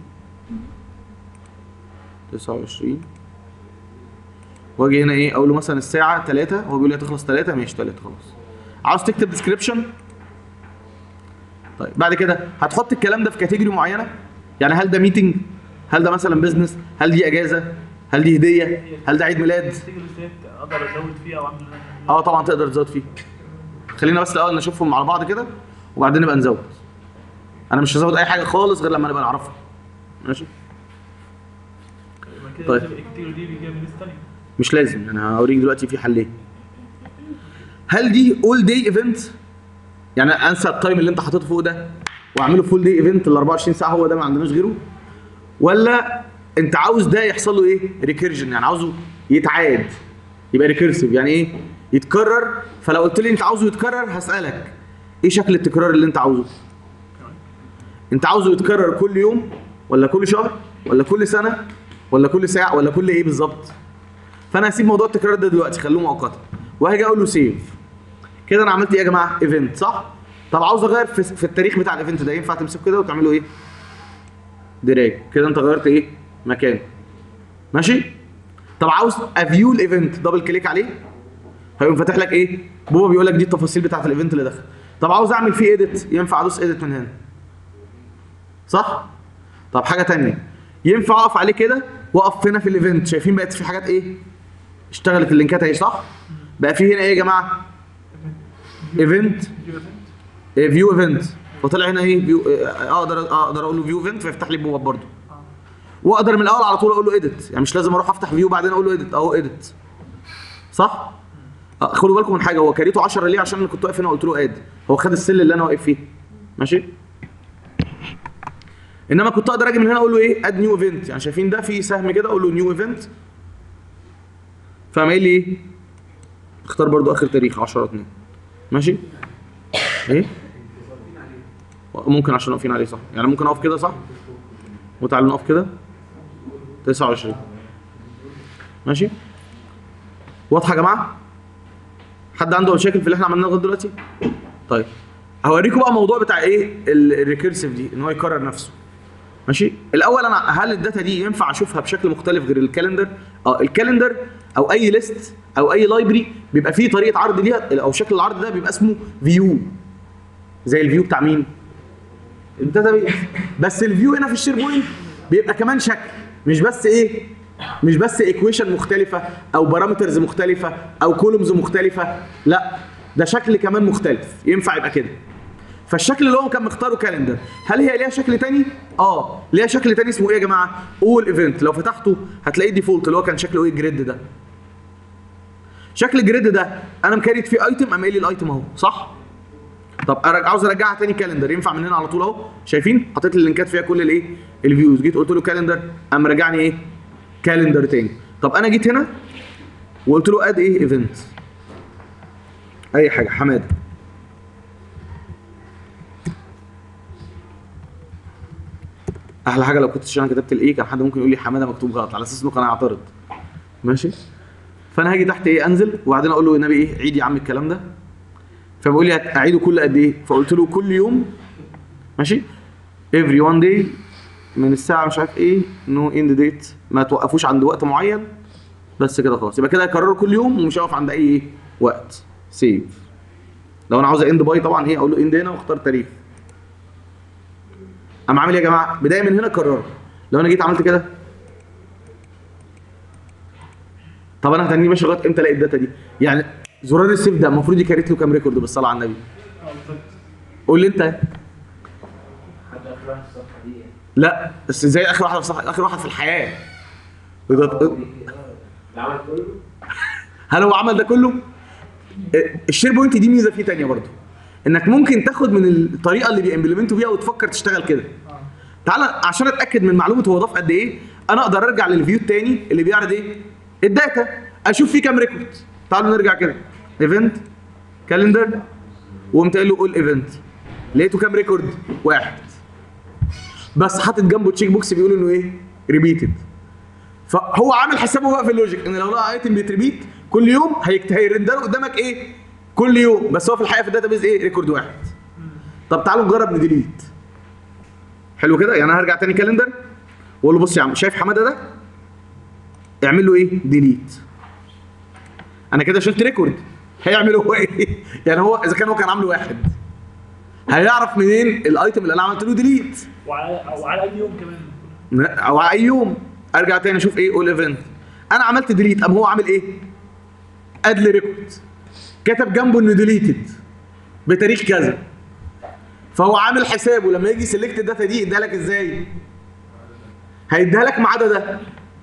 29 واجي هنا ايه اقول له مثلا الساعه 3 هو بيقول لي هتخلص 3 ماشي 3 خلاص عاوز تكتب ديسكريبشن طيب بعد كده هتحط الكلام ده في كاتيجوري معينه يعني هل ده ميتنج هل ده مثلا بزنس هل دي اجازه هل دي هديه هل ده عيد ميلاد تيجي ديت اقدر ازود فيها واعمل اه طبعا تقدر تزود فيه خلينا بس الاول نشوفهم على بعض كده وبعدين نبقى نزود انا مش هزود اي حاجه خالص غير لما نبقى نعرفها ماشي يبقى كده طيب. طيب. الكتير دي بيجي من ليست ثانيه مش لازم انا هوريك دلوقتي في حلين هل دي اول داي ايفنت يعني انسى التايم اللي انت حاططه فوق ده واعمله فول داي ايفنت ال 24 ساعه هو ده ما عندناش غيره ولا انت عاوز ده يحصل له ايه ريكيرجن يعني عاوزه يتعاد يبقى ريكيرسيف يعني ايه يتكرر فلو قلت لي انت عاوزه يتكرر هسالك ايه شكل التكرار اللي انت عاوزه انت عاوزه يتكرر كل يوم ولا كل شهر ولا كل سنه ولا كل ساعه ولا كل ايه بالظبط فانا هسيب موضوع التكرار ده دلوقتي خلوه مؤقتا وهاجي اقول له سيف كده انا عملت ايه يا جماعه ايفنت صح طب عاوز اغير في, في التاريخ بتاع الايفنت ده ينفع تمسكه كده وتعمله ايه دراج كده انت غيرت ايه مكان ماشي طب عاوز افيو الايفنت دبل كليك عليه هيقوم فاتح لك ايه بوبا بيقول لك دي التفاصيل بتاعت الايفنت اللي دخل طب عاوز اعمل فيه اديت ينفع ادوس اديت من هنا صح طب حاجه تانية ينفع اقف عليه كده واقف هنا في الايفنت شايفين بقت في حاجات ايه اشتغلت اللينكات اهي صح بقى في هنا ايه يا جماعه ايفنت فيو ايفنت فطلع هنا ايه فيو اقدر اقدر اقول له فيو ايفنت فيفتح لي بوب برضه واقدر من الاول على طول اقول له اديت يعني مش لازم اروح افتح فيو بعدين اقول له اديت اهو اديت صح آه، خدوا بالكم من حاجه هو كريته 10 ليه عشان انا كنت واقف هنا قلت له اد هو خد السل اللي انا واقف فيه ماشي انما كنت اقدر اجي من هنا اقول له ايه اد نيو ايفنت يعني شايفين ده في سهم كده اقول له نيو ايفنت فقام قايل لي ايه اختار برضو اخر تاريخ 10 2 ماشي ايه ممكن عشان واقفين عليه صح يعني ممكن اقف كده صح وتعالوا نقف كده 29 ماشي واضحه يا جماعه حد عنده مشاكل في اللي احنا عملناه لغايه دلوقتي طيب هوريكم بقى موضوع بتاع ايه الريكيرسيف دي ان هو يكرر نفسه ماشي الاول انا هل الداتا دي ينفع اشوفها بشكل مختلف غير الكالندر اه الكالندر او اي ليست او اي لايبرري بيبقى فيه طريقه عرض ليها او شكل العرض ده بيبقى اسمه فيو زي الفيو بتاع مين الداتا بيس بس الفيو هنا في الشير بوينت بيبقى كمان شكل مش بس ايه مش بس ايكويشن مختلفه او بارامترز مختلفه او كولومز مختلفه لا ده شكل كمان مختلف ينفع يبقى كده فالشكل اللي هو كان مختاره كالندر هل هي ليها شكل تاني اه ليها شكل تاني اسمه ايه يا جماعه اول ايفنت لو فتحته هتلاقيه ديفولت اللي هو كان شكله ايه الجريد ده شكل الجريد ده انا مكريت فيه ايتم قام قايل لي الايتم اهو صح طب أرج... عاوز ارجعها تاني كالندر ينفع من هنا على طول اهو شايفين حطيت لي اللينكات فيها كل الايه الفيوز جيت قلت له كالندر قام رجعني ايه كالندر تاني طب انا جيت هنا وقلت له اد ايه ايفنت اي حاجه حماده احلى حاجه لو كنت انا كتبت الايه كان حد ممكن يقول لي حماده مكتوب غلط على اساس انه كان هيعترض ماشي فانا هاجي تحت ايه انزل وبعدين اقول له النبي ايه عيد يا عم الكلام ده فبيقول لي اعيده كل قد ايه فقلت له كل يوم ماشي every one day من الساعه مش عارف ايه نو اند ديت ما توقفوش عند وقت معين بس كده خلاص يبقى كده هيكرره كل يوم ومش هقف عند اي ايه وقت سيف لو انا عاوز اند باي طبعا ايه اقول له اند هنا واختار تاريخ اما عامل ايه يا جماعه بدايه من هنا كرره لو انا جيت عملت كده طب انا هتنيه ماشي لغايه امتى الاقي الداتا دي يعني زرار السيف ده المفروض يكريت له كام ريكورد بالصلاه على النبي اه بالظبط قول لي انت حد اخر واحد في الصفحه دي لا بس ازاي اخر واحده في صح... اخر واحد في الحياه وده- اللي عمل كله هل هو عمل ده كله؟ الشير بوينت دي ميزه فيه تانية برضه انك ممكن تاخد من الطريقه اللي بيمبلمنتوا بيها وتفكر تشتغل كده تعالى عشان اتاكد من معلومه هو ضاف قد ايه انا اقدر ارجع للفيو التاني اللي بيعرض ايه الداتا اشوف فيه كام ريكورد تعالوا نرجع كده ايفنت كالندر وقمت قايل له قول ايفنت لقيته كام ريكورد واحد بس حاطط جنبه تشيك بوكس بيقول انه ايه ريبيتد فهو عامل حسابه بقى في اللوجيك ان لو لقى ايتم بيتريبيت كل يوم هيكت- هيرندر قدامك ايه كل يوم بس هو في الحقيقه في الداتابيز ايه ريكورد واحد طب تعالوا نجرب نديليت حلو كده يعني انا هرجع تاني كالندر واقول له بص يا عم شايف حماده ده اعمل له ايه ديليت انا كده شلت ريكورد هيعمل هو ايه يعني هو اذا كان هو كان عامله واحد هيعرف منين الايتم اللي انا عملت له ديليت وعلى او على اي يوم كمان او على اي يوم ارجع تاني اشوف ايه اول ايفنت انا عملت ديليت قام هو عامل ايه اد لي ريكورد كتب جنبه انه ديليتد بتاريخ كذا فهو عامل حسابه لما يجي سيلكت الداتا دي يديها لك ازاي هيديها لك ما عدا ده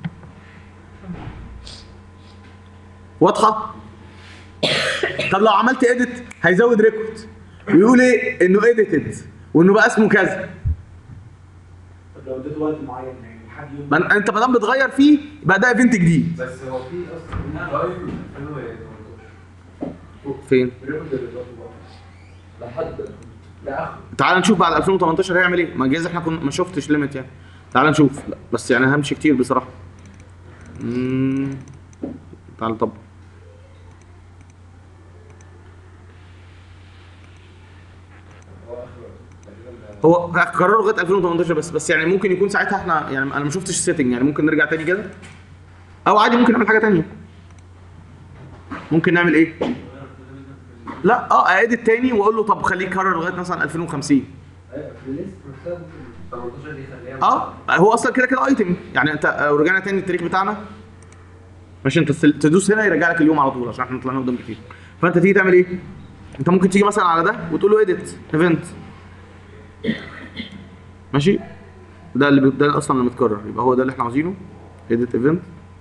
واضحه طب لو عملت اديت هيزود ريكورد ويقول ايه انه اديتد وانه بقى اسمه كذا طب لو اديته وقت معين يعني لحد يوم ما أن- انت ما دام بتغير فيه يبقى ده ايفنت جديد بس هو في اصلا لايف 2018 فين الريكورد اللي اتضاف بقى. لحد لا اخر تعال نشوف بعد 2018 هيعمل ايه ما جايز احنا كنا ما شفتش ليميت يعني تعال نشوف لا بس يعني همشي كتير بصراحه مم. تعال طب هو اخر تقريبا هو قرروا لغايه 2018 بس بس يعني ممكن يكون ساعتها احنا يعني انا ما شفتش السيتنج يعني ممكن نرجع تاني كده او عادي ممكن نعمل حاجه تانية ممكن نعمل ايه لا اه اعيد التاني واقول له طب خليه يكرر لغايه مثلا 2050 ايوه في الليست نفسها ممكن 18 دي خليها اه هو اصلا كده كده ايتم يعني انت لو رجعنا تاني التاريخ بتاعنا ماشي انت تسل- تدوس هنا يرجع لك اليوم على طول عشان احنا طلعنا قدام كتير فانت تيجي تعمل ايه؟ انت ممكن تيجي مثلا على ده وتقول له اديت ايفنت ماشي ده اللي بي- ده اصلا اللي متكرر يبقى هو ده اللي احنا عاوزينه اديت ايفنت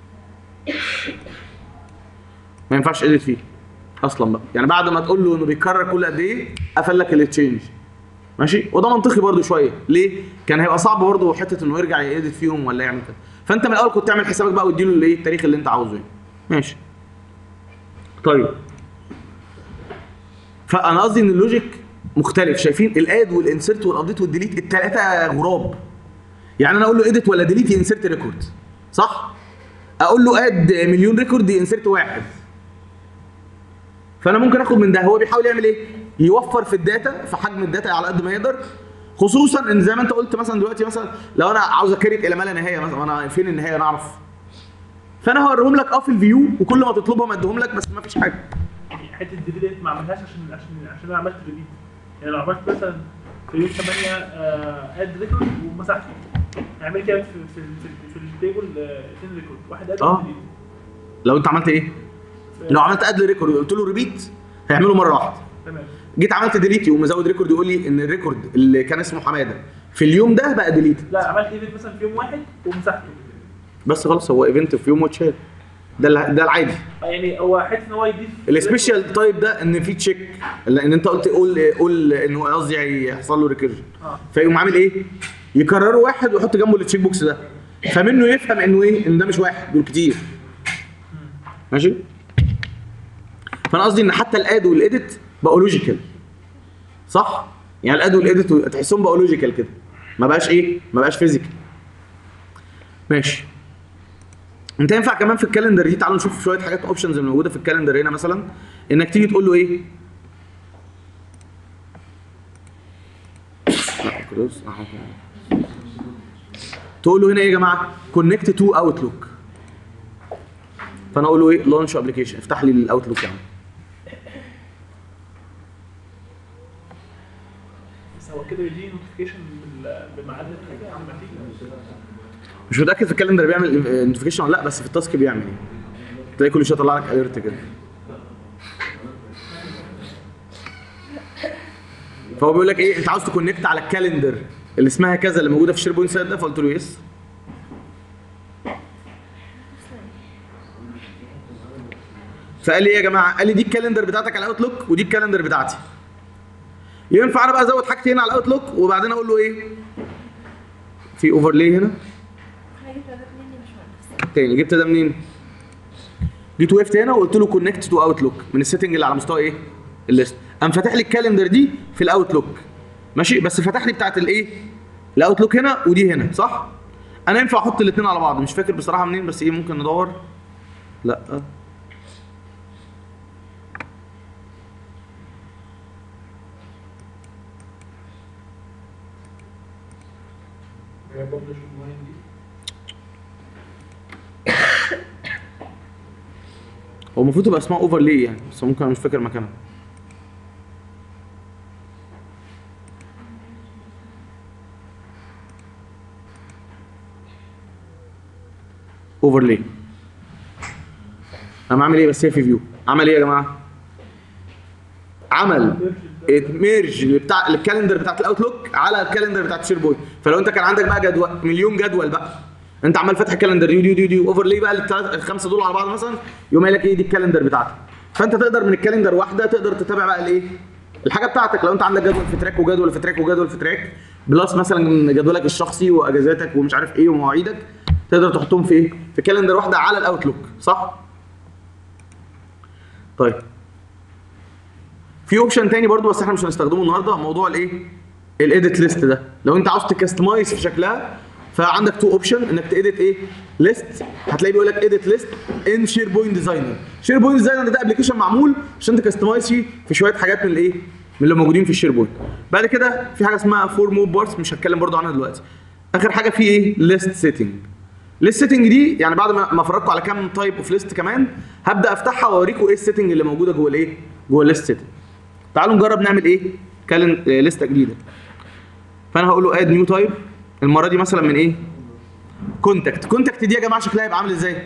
ما ينفعش اديت فيه اصلا بقى يعني بعد ما تقول له انه بيتكرر كل قد ايه قفل لك التشينج ماشي وده منطقي برضو شويه ليه كان هيبقى صعب برضو حته انه يرجع يedit فيهم ولا يعمل كده فانت من الاول كنت تعمل حسابك بقى وتديله الايه التاريخ اللي انت عاوزه يعني ماشي طيب فانا قصدي ان اللوجيك مختلف شايفين الاد والانسرت والابديت والديليت الثلاثه غراب يعني انا اقول له اديت ولا ديليت ينسرت ريكورد صح اقول له اد مليون ريكورد ينسرت واحد فانا ممكن اخد من ده هو بيحاول يعمل ايه يوفر في الداتا في حجم الداتا على قد ما يقدر خصوصا ان زي ما انت قلت مثلا دلوقتي مثلا لو انا عاوز اكريت الى ما لا نهايه مثلا انا فين النهايه انا اعرف فانا هوريهم لك اه في الفيو وكل ما تطلبهم اديهم لك بس ما فيش حاجه يعني حته الديليت ما عملهاش عشان عشان عشان انا عملت ريبيت يعني لو عملت مثلا في يوم 8 اد ريكورد ومسحته اعمل كده في في في, في التيبل اثنين ريكورد واحد اد آه. وواحد delete. لو انت عملت ايه لو عملت اد ريكورد وقلت له ريبيت هيعمله مره واحده تمام جيت عملت ديليت يقوم مزود ريكورد يقول لي ان الريكورد اللي كان اسمه حماده في اليوم ده بقى ديليت لا عملت ايفنت مثلا في يوم واحد ومسحته بس خلاص هو ايفنت في يوم واتشال ده ال- ده العادي يعني هو حته ان هو يضيف السبيشال تايب ده ان في تشيك لان انت قلت قول قول انه قصدي هيحصل له ريكيرجن اه فيقوم عامل ايه؟ يكرروا واحد ويحط جنبه التشيك بوكس ده فمنه يفهم انه ايه؟ ان ده مش واحد دول كتير ماشي؟ فانا قصدي ان حتى الاد والاديت بقوا لوجيكال صح؟ يعني الاد والاديت تحسهم بقوا لوجيكال كده ما بقاش ايه؟ ما بقاش فيزيكال ماشي انت ينفع كمان في الكالندر دي تعالوا نشوف شويه حاجات اوبشنز اللي موجوده في الكالندر هنا مثلا انك تيجي تقول له ايه لا كلوز اهو تقول له هنا ايه يا جماعه كونكت تو اوتلوك فانا اقول له ايه لونش ابلكيشن افتح لي الاوتلوك يا عم بس هو كده يديني نوتيفيكيشن بميعاد الحاجه عم تيجي مش متاكد في الكالندر بيعمل نوتيفيكيشن ولا لا بس في التاسك بيعمل ايه تلاقي كل شويه يطلع لك اليرت كده فهو بيقول لك ايه انت عاوز تكونكت على الكالندر اللي اسمها كذا اللي موجوده في الشير بوينت سايت ده فقلت له يس فقال لي ايه يا جماعه قال لي دي الكالندر بتاعتك على الاوتلوك ودي الكالندر بتاعتي ينفع انا بقى ازود حاجتين على الاوتلوك وبعدين اقول له ايه في اوفرلاي هنا حاجة تلات مني مش مهندس تاني جبت ده منين جيت وقفت هنا وقلت له كونكت تو اوتلوك من السيتنج اللي على مستوى ايه الليست قام فاتح لي الكالندر دي في الاوتلوك ماشي بس فتح لي بتاعت الايه الاوتلوك هنا ودي هنا صح انا ينفع احط الاثنين على بعض مش فاكر بصراحه منين بس ايه ممكن ندور لا هي publish online دي هو المفروض تبقى اسمها اوفرلاي يعني بس ممكن انا مش فاكر مكانها اوفرلاي انا عامل ايه بس هي في فيو عمل ايه يا جماعه عمل ميرج بتاع الكالندر بتاعت الاوتلوك على الكالندر بتاعت شير بوينت فلو انت كان عندك بقى جدول مليون جدول بقى انت عمال فاتح الكالندر دي ودي ودي ودي اوفرلاي بقى التلات- الخمسه دول على بعض مثلا يقوم قايل لك ايه دي الكالندر بتاعتك فانت تقدر من الكالندر واحده تقدر تتابع بقى الايه الحاجه بتاعتك لو انت عندك جدول في تراك وجدول في تراك وجدول في تراك بلس مثلا جدولك الشخصي واجازاتك ومش عارف ايه ومواعيدك تقدر تحطهم في ايه في كالندر واحده على الاوتلوك صح طيب في اوبشن تاني برضو بس احنا مش هنستخدمه النهارده موضوع الايه الايديت ليست ده لو انت عاوز تكستمايز في شكلها فعندك تو اوبشن انك تيديت ايه ليست هتلاقيه بيقول لك ايديت ليست ان شير بوينت ديزاينر شير بوينت ديزاينر ده ابلكيشن معمول عشان تكستمايز فيه في شويه حاجات من الايه من اللي موجودين في الشير بوينت بعد كده في حاجه اسمها فور موف بارس مش هتكلم برضو عنها دلوقتي اخر حاجه في ايه ليست سيتنج ليست سيتنج دي يعني بعد ما ما افرجكم على كام تايب اوف ليست كمان هبدا افتحها واوريكم ايه السيتنج اللي موجوده جوه الايه جوه الليست سيتنج تعالوا نجرب نعمل ايه كالن آه، لسته جديده فانا هقول له اد نيو تايب المره دي مثلا من ايه كونتاكت كونتاكت دي يا جماعه شكلها هيبقى عامل ازاي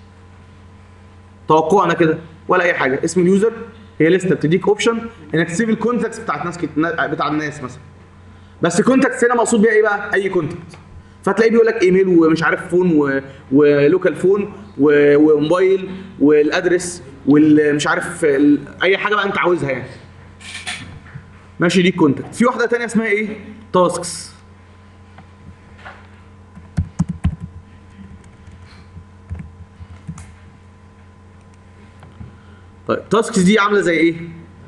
توقعنا كده ولا اي حاجه اسم اليوزر هي لسته بتديك اوبشن انك تسيب الكونتاكتس بتاعت ناس كت... بتاع الناس مثلا بس كونتاكتس هنا مقصود بيها ايه بقى اي كونتاكت فتلاقيه بيقول لك ايميل ومش عارف فون و... ولوكال فون و... وموبايل والادرس والمش عارف ال... اي حاجه بقى انت عاوزها يعني ماشي دي كونتاكت في واحده تانية اسمها ايه تاسكس طيب تاسكس دي عامله زي ايه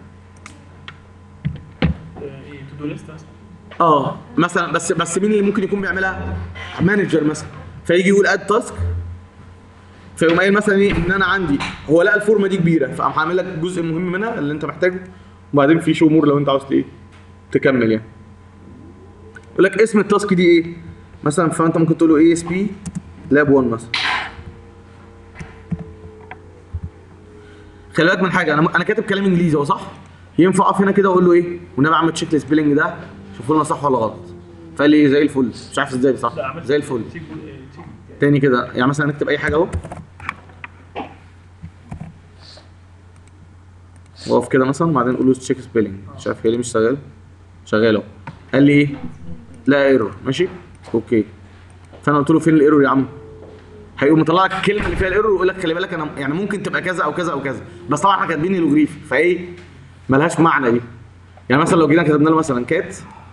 ايه تو دو ليست مثلا اه مثلا بس بس مين اللي ممكن يكون بيعملها مانجر مثلا فيجي يقول اد تاسك فيقوم قايل مثلا ايه ان انا عندي هو لقى الفورمه دي كبيره فقام عامل لك جزء مهم منها اللي انت محتاجه وبعدين في شو مور لو انت عاوز ايه تكمل يعني يقول لك اسم التاسك دي ايه مثلا فانت ممكن تقول له اي اس بي لاب 1 مثلا خلي بالك من حاجه انا انا كاتب كلام انجليزي هو صح ينفع اقف هنا كده واقول له ايه والنبي اعمل تشيك السبيلنج ده شوفوا لنا صح ولا غلط فقال لي زي الفل مش عارف ازاي صح لا عملت زي الفل تشيك تشيك تاني كده يعني مثلا نكتب اي حاجه اهو واقف كده مثلا وبعدين نقول له تشيك سبيلنج مش عارف هي ليه مش شغال شغال اهو قال لي ايه لا ايرور ماشي اوكي فانا قلت له فين الايرور يا عم هيقوم مطلع لك الكلمه اللي فيها الايرور ويقول لك خلي بالك انا يعني ممكن تبقى كذا او كذا او كذا بس طبعا احنا كاتبين هيروغليفي فايه ملهاش معنى دي يعني مثلا لو جينا كتبنا له مثلا كات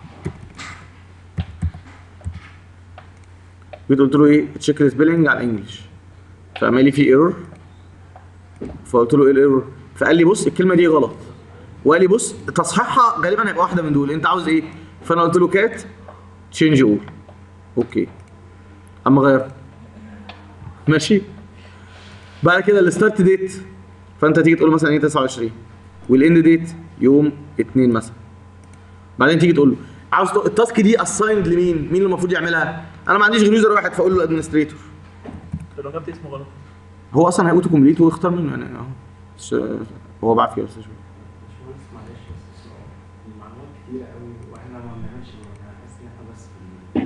جيت قلت له ايه تشيك السبيلنج على الانجليش فقام قال لي في ايرور فقلت له ايه الايرور فقال لي بص الكلمه دي غلط وقال لي بص تصحيحها غالبا هيبقى واحده من دول انت عاوز ايه فانا قلت له كات تشينج اول اوكي اما غير ماشي بعد كده الستارت ديت فانت تيجي تقول مثلا ايه 29 والاند ديت يوم 2 مثلا بعدين تيجي تقول له عاوز تق- التاسك دي اسايند لمين مين اللي المفروض يعملها انا ما عنديش غير يوزر واحد فاقول له الادمنستريتور لو كتبت اسمه غلط هو اصلا هيقول كومبليت ويختار منه يعني اهو بس هو بعت فيه بس شوية. باشمهندس معلش بس سؤال المعلومات كتيرة قوي واحنا ما بنعملش انا حاسس ان احنا بس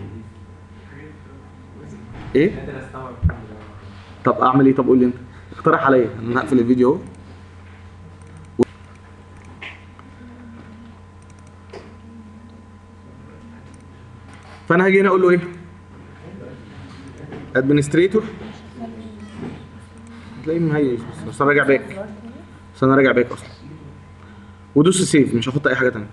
في ايه قادر استوعب كل ده طب اعمل ايه طب قول لي انت اقترح عليا انا هقفل الفيديو اهو فانا هاجي هنا اقول له ايه ادمنستريتور هتلاقيه مهيش بس بس أنا راجع باك بس انا راجع باك اصلا ودوس سيف مش هحط اي حاجه تانية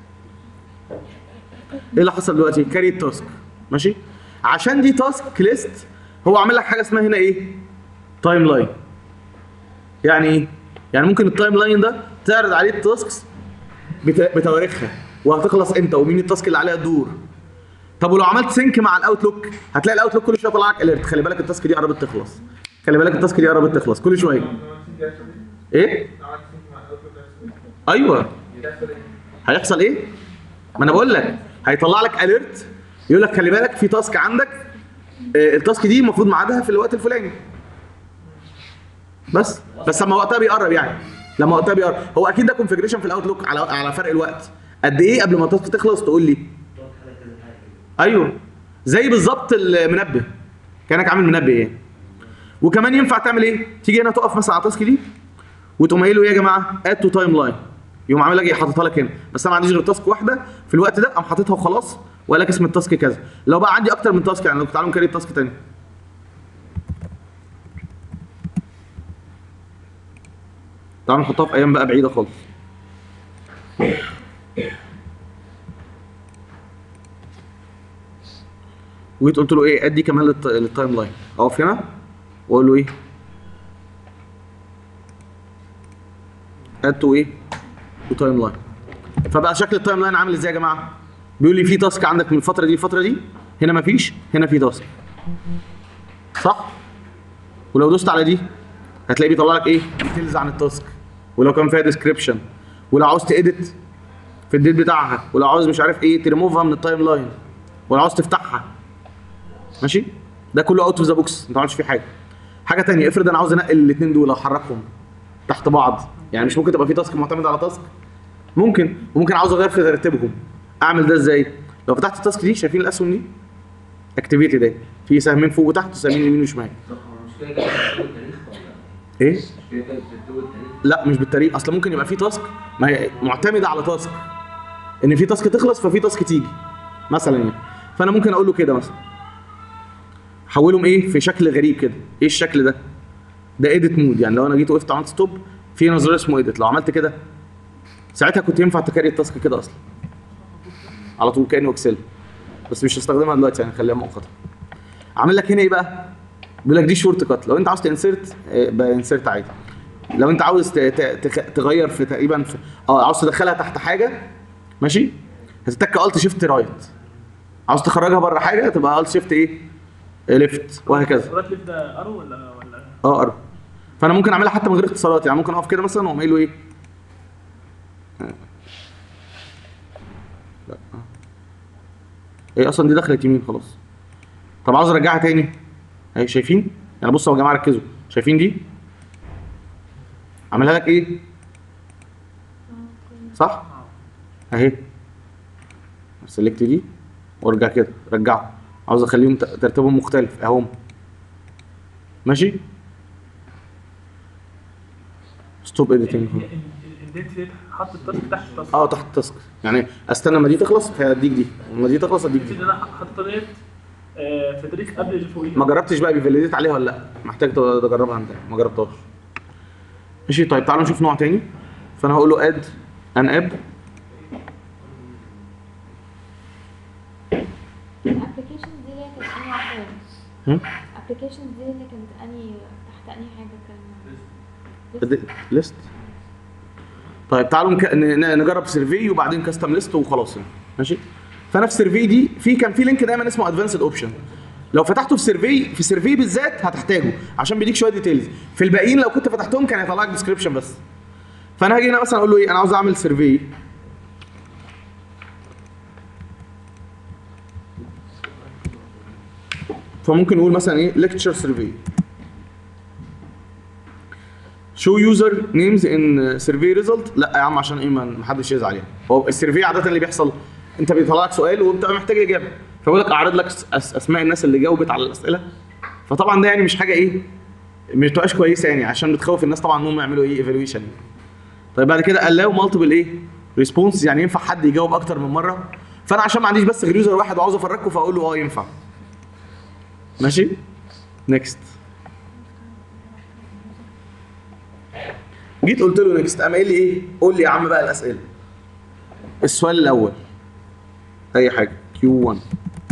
ايه اللي حصل دلوقتي كاري تاسك ماشي عشان دي تاسك ليست هو عامل لك حاجه اسمها هنا ايه تايم لاين يعني ايه يعني ممكن التايم لاين ده تعرض عليه التاسكس بت- بتواريخها وهتخلص امتى ومين التاسك اللي عليها الدور طب ولو عملت سينك مع الاوتلوك هتلاقي الاوتلوك كل شويه طلع لك اليرت خلي بالك التاسك دي قربت تخلص خلي بالك التاسك دي قربت تخلص كل شويه ايه ايوه هيحصل ايه ما انا بقول لك هيطلع لك اليرت يقول لك خلي بالك في تاسك عندك آه، التاسك دي المفروض ميعادها في الوقت الفلاني بس بس لما وقتها بيقرب يعني لما وقتها بيقرب هو اكيد ده كونفجريشن في الاوتلوك على على فرق الوقت قد ايه قبل ما التاسك تخلص تقول لي ايوه زي بالظبط المنبه كانك عامل منبه ايه وكمان ينفع تعمل ايه تيجي هنا تقف مثلا على التاسك دي وتقوم قايل له إيه يا جماعه اد تو تايم لاين يقوم عامل لك ايه حاططها لك هنا بس انا ما عنديش غير تاسك واحده في الوقت ده قام حاططها وخلاص وقال لك اسم التاسك كذا لو بقى عندي اكتر من تاسك يعني لو تعالوا نكريت تاسك تاني تعالوا نحطها في ايام بقى بعيده خالص وجيت قلت له ايه ادي كمان للت- للتايم لاين اقف هنا واقول له ايه اد تو ايه تو تايم لاين فبقى شكل التايم لاين عامل ازاي يا جماعه بيقول لي في تاسك عندك من الفتره دي للفتره دي هنا مفيش هنا في تاسك صح ولو دوست على دي هتلاقيه بيطلع لك ايه ديتيلز عن التاسك ولو كان فيها ديسكريبشن ولو عاوز تedit في الديت بتاعها ولو عاوز مش عارف ايه تريموفها من التايم لاين ولو عاوز تفتحها ماشي ده كله اوت اوف ذا بوكس انت ما عملتش فيه حاجه حاجه تانية افرض انا عاوز انقل الاثنين دول احركهم تحت بعض يعني مش ممكن تبقى في تاسك معتمد على تاسك ممكن وممكن عاوز اغير في ترتيبهم اعمل ده ازاي لو فتحت التاسك دي شايفين الاسهم دي اكتيفيتي ده في سهمين فوق وتحت وسهمين يمين وشمال طب هو مش كده كده بتكتبوا التاريخ ولا ايه مش كده كده بتكتبوا التاريخ لا مش بالتاريخ اصل ممكن يبقى في تاسك ما هي معتمده على تاسك ان في تاسك تخلص ففي تاسك تيجي مثلا يعني فانا ممكن اقول له كده مثلا حولهم ايه في شكل غريب كده ايه الشكل ده ده ايديت مود يعني لو انا جيت وقفت عملت ستوب في نظريه اسمه ايديت لو عملت كده ساعتها كنت ينفع تكري التاسك كده اصلا على طول كانه اكسل بس مش هستخدمها دلوقتي يعني خليها مؤقتا عامل لك هنا ايه بقى بيقول لك دي شورت كات لو انت عاوز تنسرت بقى انسرت عادي لو انت عاوز ت- ت- تخ- تغير في تقريبا في اه عاوز تدخلها تحت حاجه ماشي هتتك الت شيفت رايت عاوز تخرجها بره حاجه تبقى الت شيفت ايه ليفت وهكذا الرات ليف ده ارو ولا ولا اه قرب فانا ممكن اعملها حتى من غير اختصارات يعني ممكن اقف كده مثلا واقوم قايل له ايه لا هي اصلا دي دخلت يمين خلاص طب عاوز ارجعها تاني اهي شايفين يعني بصوا يا جماعه ركزوا شايفين دي عاملها لك ايه صح اهي سلكت دي وارجع كده رجعه عاوز اخليهم ت- ترتيبهم مختلف اهم ماشي ستوب اديتنج الدنت ديت حط التاسك تحت التاسك اه تحت التاسك يعني استنى ما دي تخلص فاديك دي لما دي تخلص اديك دي ان انا حاطط ديت آه، في تاريخ قبل اللي فوقيه ما جربتش بقى بيفاليديت عليها ولا لا محتاج تجربها انت ما جربتهاش ماشي طيب تعالوا نشوف نوع تاني فانا هقول له اد ان اب الابلكيشن دي اللي هي كانت انهي واحده هم؟ الابلكيشن دي اللي كانت انهي تحت انهي حاجه كان ليست طيب تعالوا نك... ن- ن- نجرب سيرفي وبعدين كاستم ليست وخلاص يعني. ماشي فانا في سيرفي دي في كان في لينك دايما اسمه ادفانسد اوبشن لو فتحته في سيرفي في سيرفي بالذات هتحتاجه عشان بيديك شويه ديتيلز في الباقيين لو كنت فتحتهم كان هيطلع لك ديسكربشن بس فانا هاجي هنا مثلا اقول له ايه انا عاوز اعمل سيرفي فممكن نقول مثلا ايه ليكتشر سيرفي شو يوزر نيمز ان سيرفي ريزلت لا يا عم عشان ايه ما ما حدش يزعل يعني هو السيرفي عاده اللي بيحصل انت بيطلع لك سؤال وانت محتاج اجابه فبقول لك اعرض لك أس- اسماء الناس اللي جاوبت على الاسئله فطبعا ده يعني مش حاجه ايه مش بتبقاش كويسه يعني عشان بتخوف الناس طبعا انهم يعملوا ايه ايفالويشن طيب بعد كده allow multiple ايه ريسبونس يعني ينفع حد يجاوب اكتر من مره فانا عشان ما عنديش بس غير يوزر واحد وعاوز افرجكم فاقول له اه ينفع ماشي نيكست جيت قلت له نكست قام قايل لي ايه قول لي يا عم بقى الاسئله السؤال الاول اي حاجه كيو 1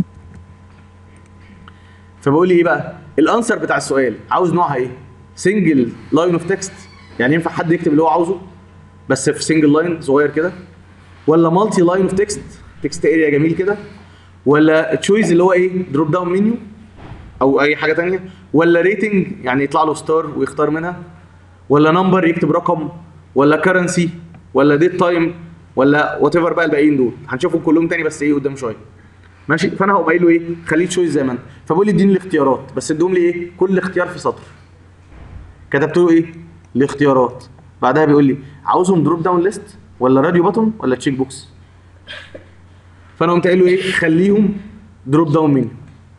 فبقول لي ايه بقى الانسر بتاع السؤال عاوز نوعها ايه سنجل لاين اوف تكست يعني ينفع حد يكتب اللي هو عاوزه بس في سنجل لاين صغير كده ولا مالتي لاين اوف تكست تكست اريا جميل كده ولا تشويز اللي هو ايه دروب داون منيو او اي حاجه تانية ولا ريتنج يعني يطلع له ستار ويختار منها ولا نمبر يكتب رقم ولا كرنسي ولا ديت تايم ولا وات ايفر بقى الباقيين دول هنشوفهم كلهم تاني بس ايه قدام شويه ماشي فانا هقوم قايل له ايه خليه تشويس زي ما انت فبقول لي اديني الاختيارات بس ادهم لي ايه كل اختيار في سطر كتبت له ايه الاختيارات بعدها بيقول لي عاوزهم دروب داون ليست ولا راديو باتون ولا تشيك بوكس فانا قمت قايل له ايه خليهم دروب داون منيو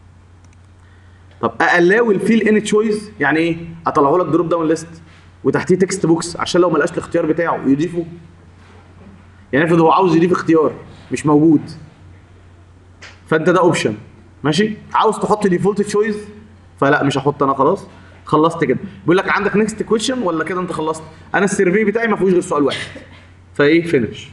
طب اقلاو الفيل ان تشويس يعني ايه اطلعه لك دروب داون ليست وتحتيه تكست بوكس عشان لو ما لقاش الاختيار بتاعه يضيفه يعني افرض هو عاوز يضيف اختيار مش موجود فانت ده اوبشن ماشي عاوز تحط ديفولت تشويس فلا مش هحط انا خلاص خلصت كده بيقول لك عندك نيكست كويشن ولا كده انت خلصت انا السيرفي بتاعي ما فيهوش غير سؤال واحد فايه فينش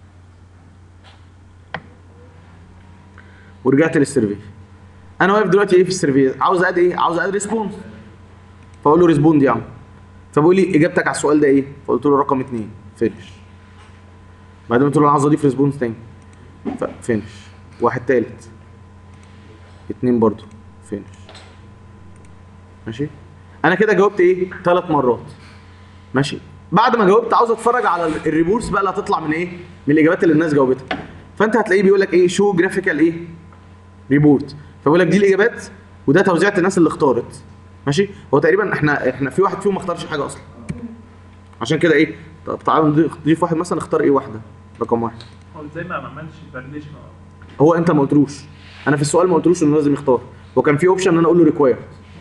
ورجعت للسيرفي انا واقف دلوقتي ايه في السيرفي عاوز اد ايه عاوز اد ريسبونس فاقول له ريسبوند يا عم فبقول لي اجابتك على السؤال ده ايه فقلت له رقم اثنين فينش بعدين قلت له انا عاوز اضيف ريسبونس تاني فينش واحد تالت اتنين برضو فينش ماشي انا كده جاوبت ايه ثلاث مرات ماشي بعد ما جاوبت عاوز اتفرج على ال- الريبورتس بقى اللي هتطلع من ايه من الاجابات اللي الناس جاوبتها فانت هتلاقيه بيقول لك ايه شو جرافيكال ايه ريبورت فبيقول لك دي الاجابات وده توزيعة الناس اللي اختارت ماشي هو تقريبا احنا احنا في واحد فيهم ما اختارش حاجه اصلا عشان كده ايه طب تعالوا نضيف نضيف واحد مثلا اختار ايه واحده رقم واحد هو ازاي ما ما عملش فاليديشن هو انت ما قلتلوش انا في السؤال ما قلتلوش انه لازم يختار وكان في اوبشن ان انا اقول له ريكواير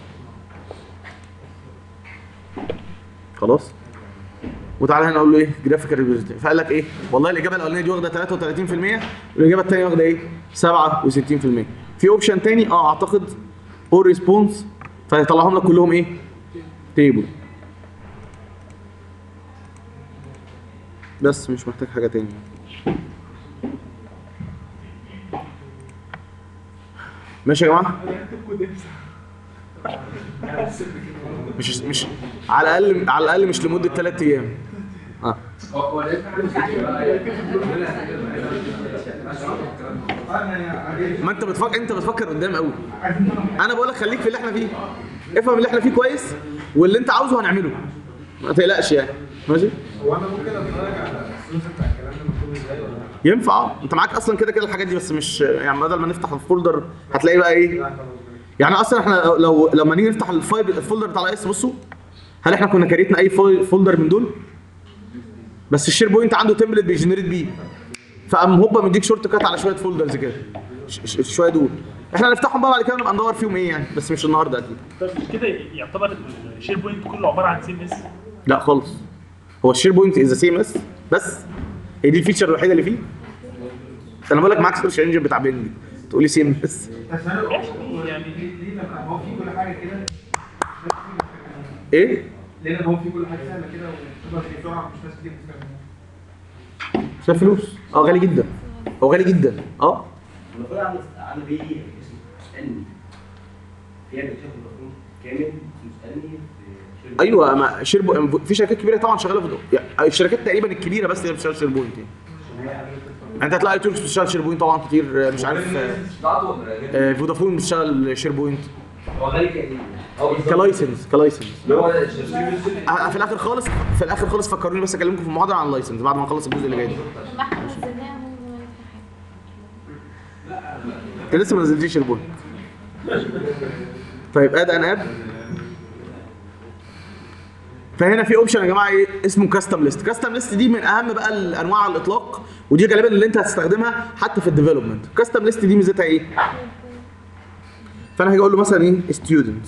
خلاص وتعالى هنا اقول له ايه جرافيكال ريبريزنتيشن فقال لك ايه والله الاجابه الاولانيه دي واخده 33% والاجابه الثانيه واخده ايه 67% في اوبشن تاني اه اعتقد اور ريسبونس فيطلعهم لك كلهم ايه تيبل بس مش محتاج حاجه تاني ماشي يا جماعه مش مش على الاقل على الاقل مش لمده ثلاث ايام اه ما انت بتفكر انت بتفكر قدام قوي انا بقول لك خليك في اللي احنا فيه افهم اللي احنا فيه كويس واللي انت عاوزه هنعمله ما تقلقش يعني ماشي هو انا ممكن اتفرج على السورس بتاع الكلام ده مكتوب ازاي ولا لا؟ ينفع اه انت معاك اصلا كده كده الحاجات دي بس مش يعني بدل ما نفتح الفولدر هتلاقي بقى ايه لا خلاص يعني اصلا احنا لو- لو لما نيجي نفتح الفايل الفولدر بتاع الاي اس بصوا هل احنا كنا كريتنا اي فول- فولدر من دول بس الشير بوينت عنده تمبلت بيجنريت بيه فقام هوبا مديك شورت كات على شويه فولدرز كده ش- ش- شويه دول احنا هنفتحهم بقى بعد كده نبقى ندور فيهم ايه يعني بس مش النهارده اكيد طب مش كده يعتبر الشير بوينت كله عباره عن سي ام اس لا خالص هو الشير بوينت از سي ام اس بس هي دي الفيتشر الوحيده اللي فيه انا بقول لك معاك سيرش انجن بتاع بينج تقول لي سي ام اس بس انا يعني ليه ليه لما هو في كل حاجه كده ايه ليه لما هو في كل حاجه سهله كده وتبقى في بسرعه مش ناس كتير بتستخدمها عشان فلوس اه غالي جدا هو غالي جدا اه المفروض على على بي اسمه اسالني في عندك شيخ مفروض كامل اسالني في شركة. ايوه ما شير بو... في شركات كبيره طبعا شغاله في يعني الشركات تقريبا الكبيره بس اللي بتشتغل شير بوينت يعني انت هتلاقي توركس بتشتغل شير بوينت طبعا كتير آه، مش عارف آه، آه، فودافون بتشتغل شير بوينت هو غالي كده هو بالظبط. كلايسنس كلايسنس اللي هو الشركة- آه، في الاخر خالص في الاخر خالص فكروني بس اكلمكم في المحاضره عن اللايسنس بعد ما نخلص الجزء اللي جاي ده ما احنا نزلناها من زمان في حاجه انت لسه ما نزلتيش شير بوينت طيب اد ان اب فهنا في اوبشن يا جماعه ايه اسمه كاستم ليست كاستم ليست دي من اهم بقى الانواع على الاطلاق ودي غالبا اللي انت هتستخدمها حتى في الديفلوبمنت كاستم ليست دي ميزتها ايه فانا هاجي اقول له مثلا ايه ستودنت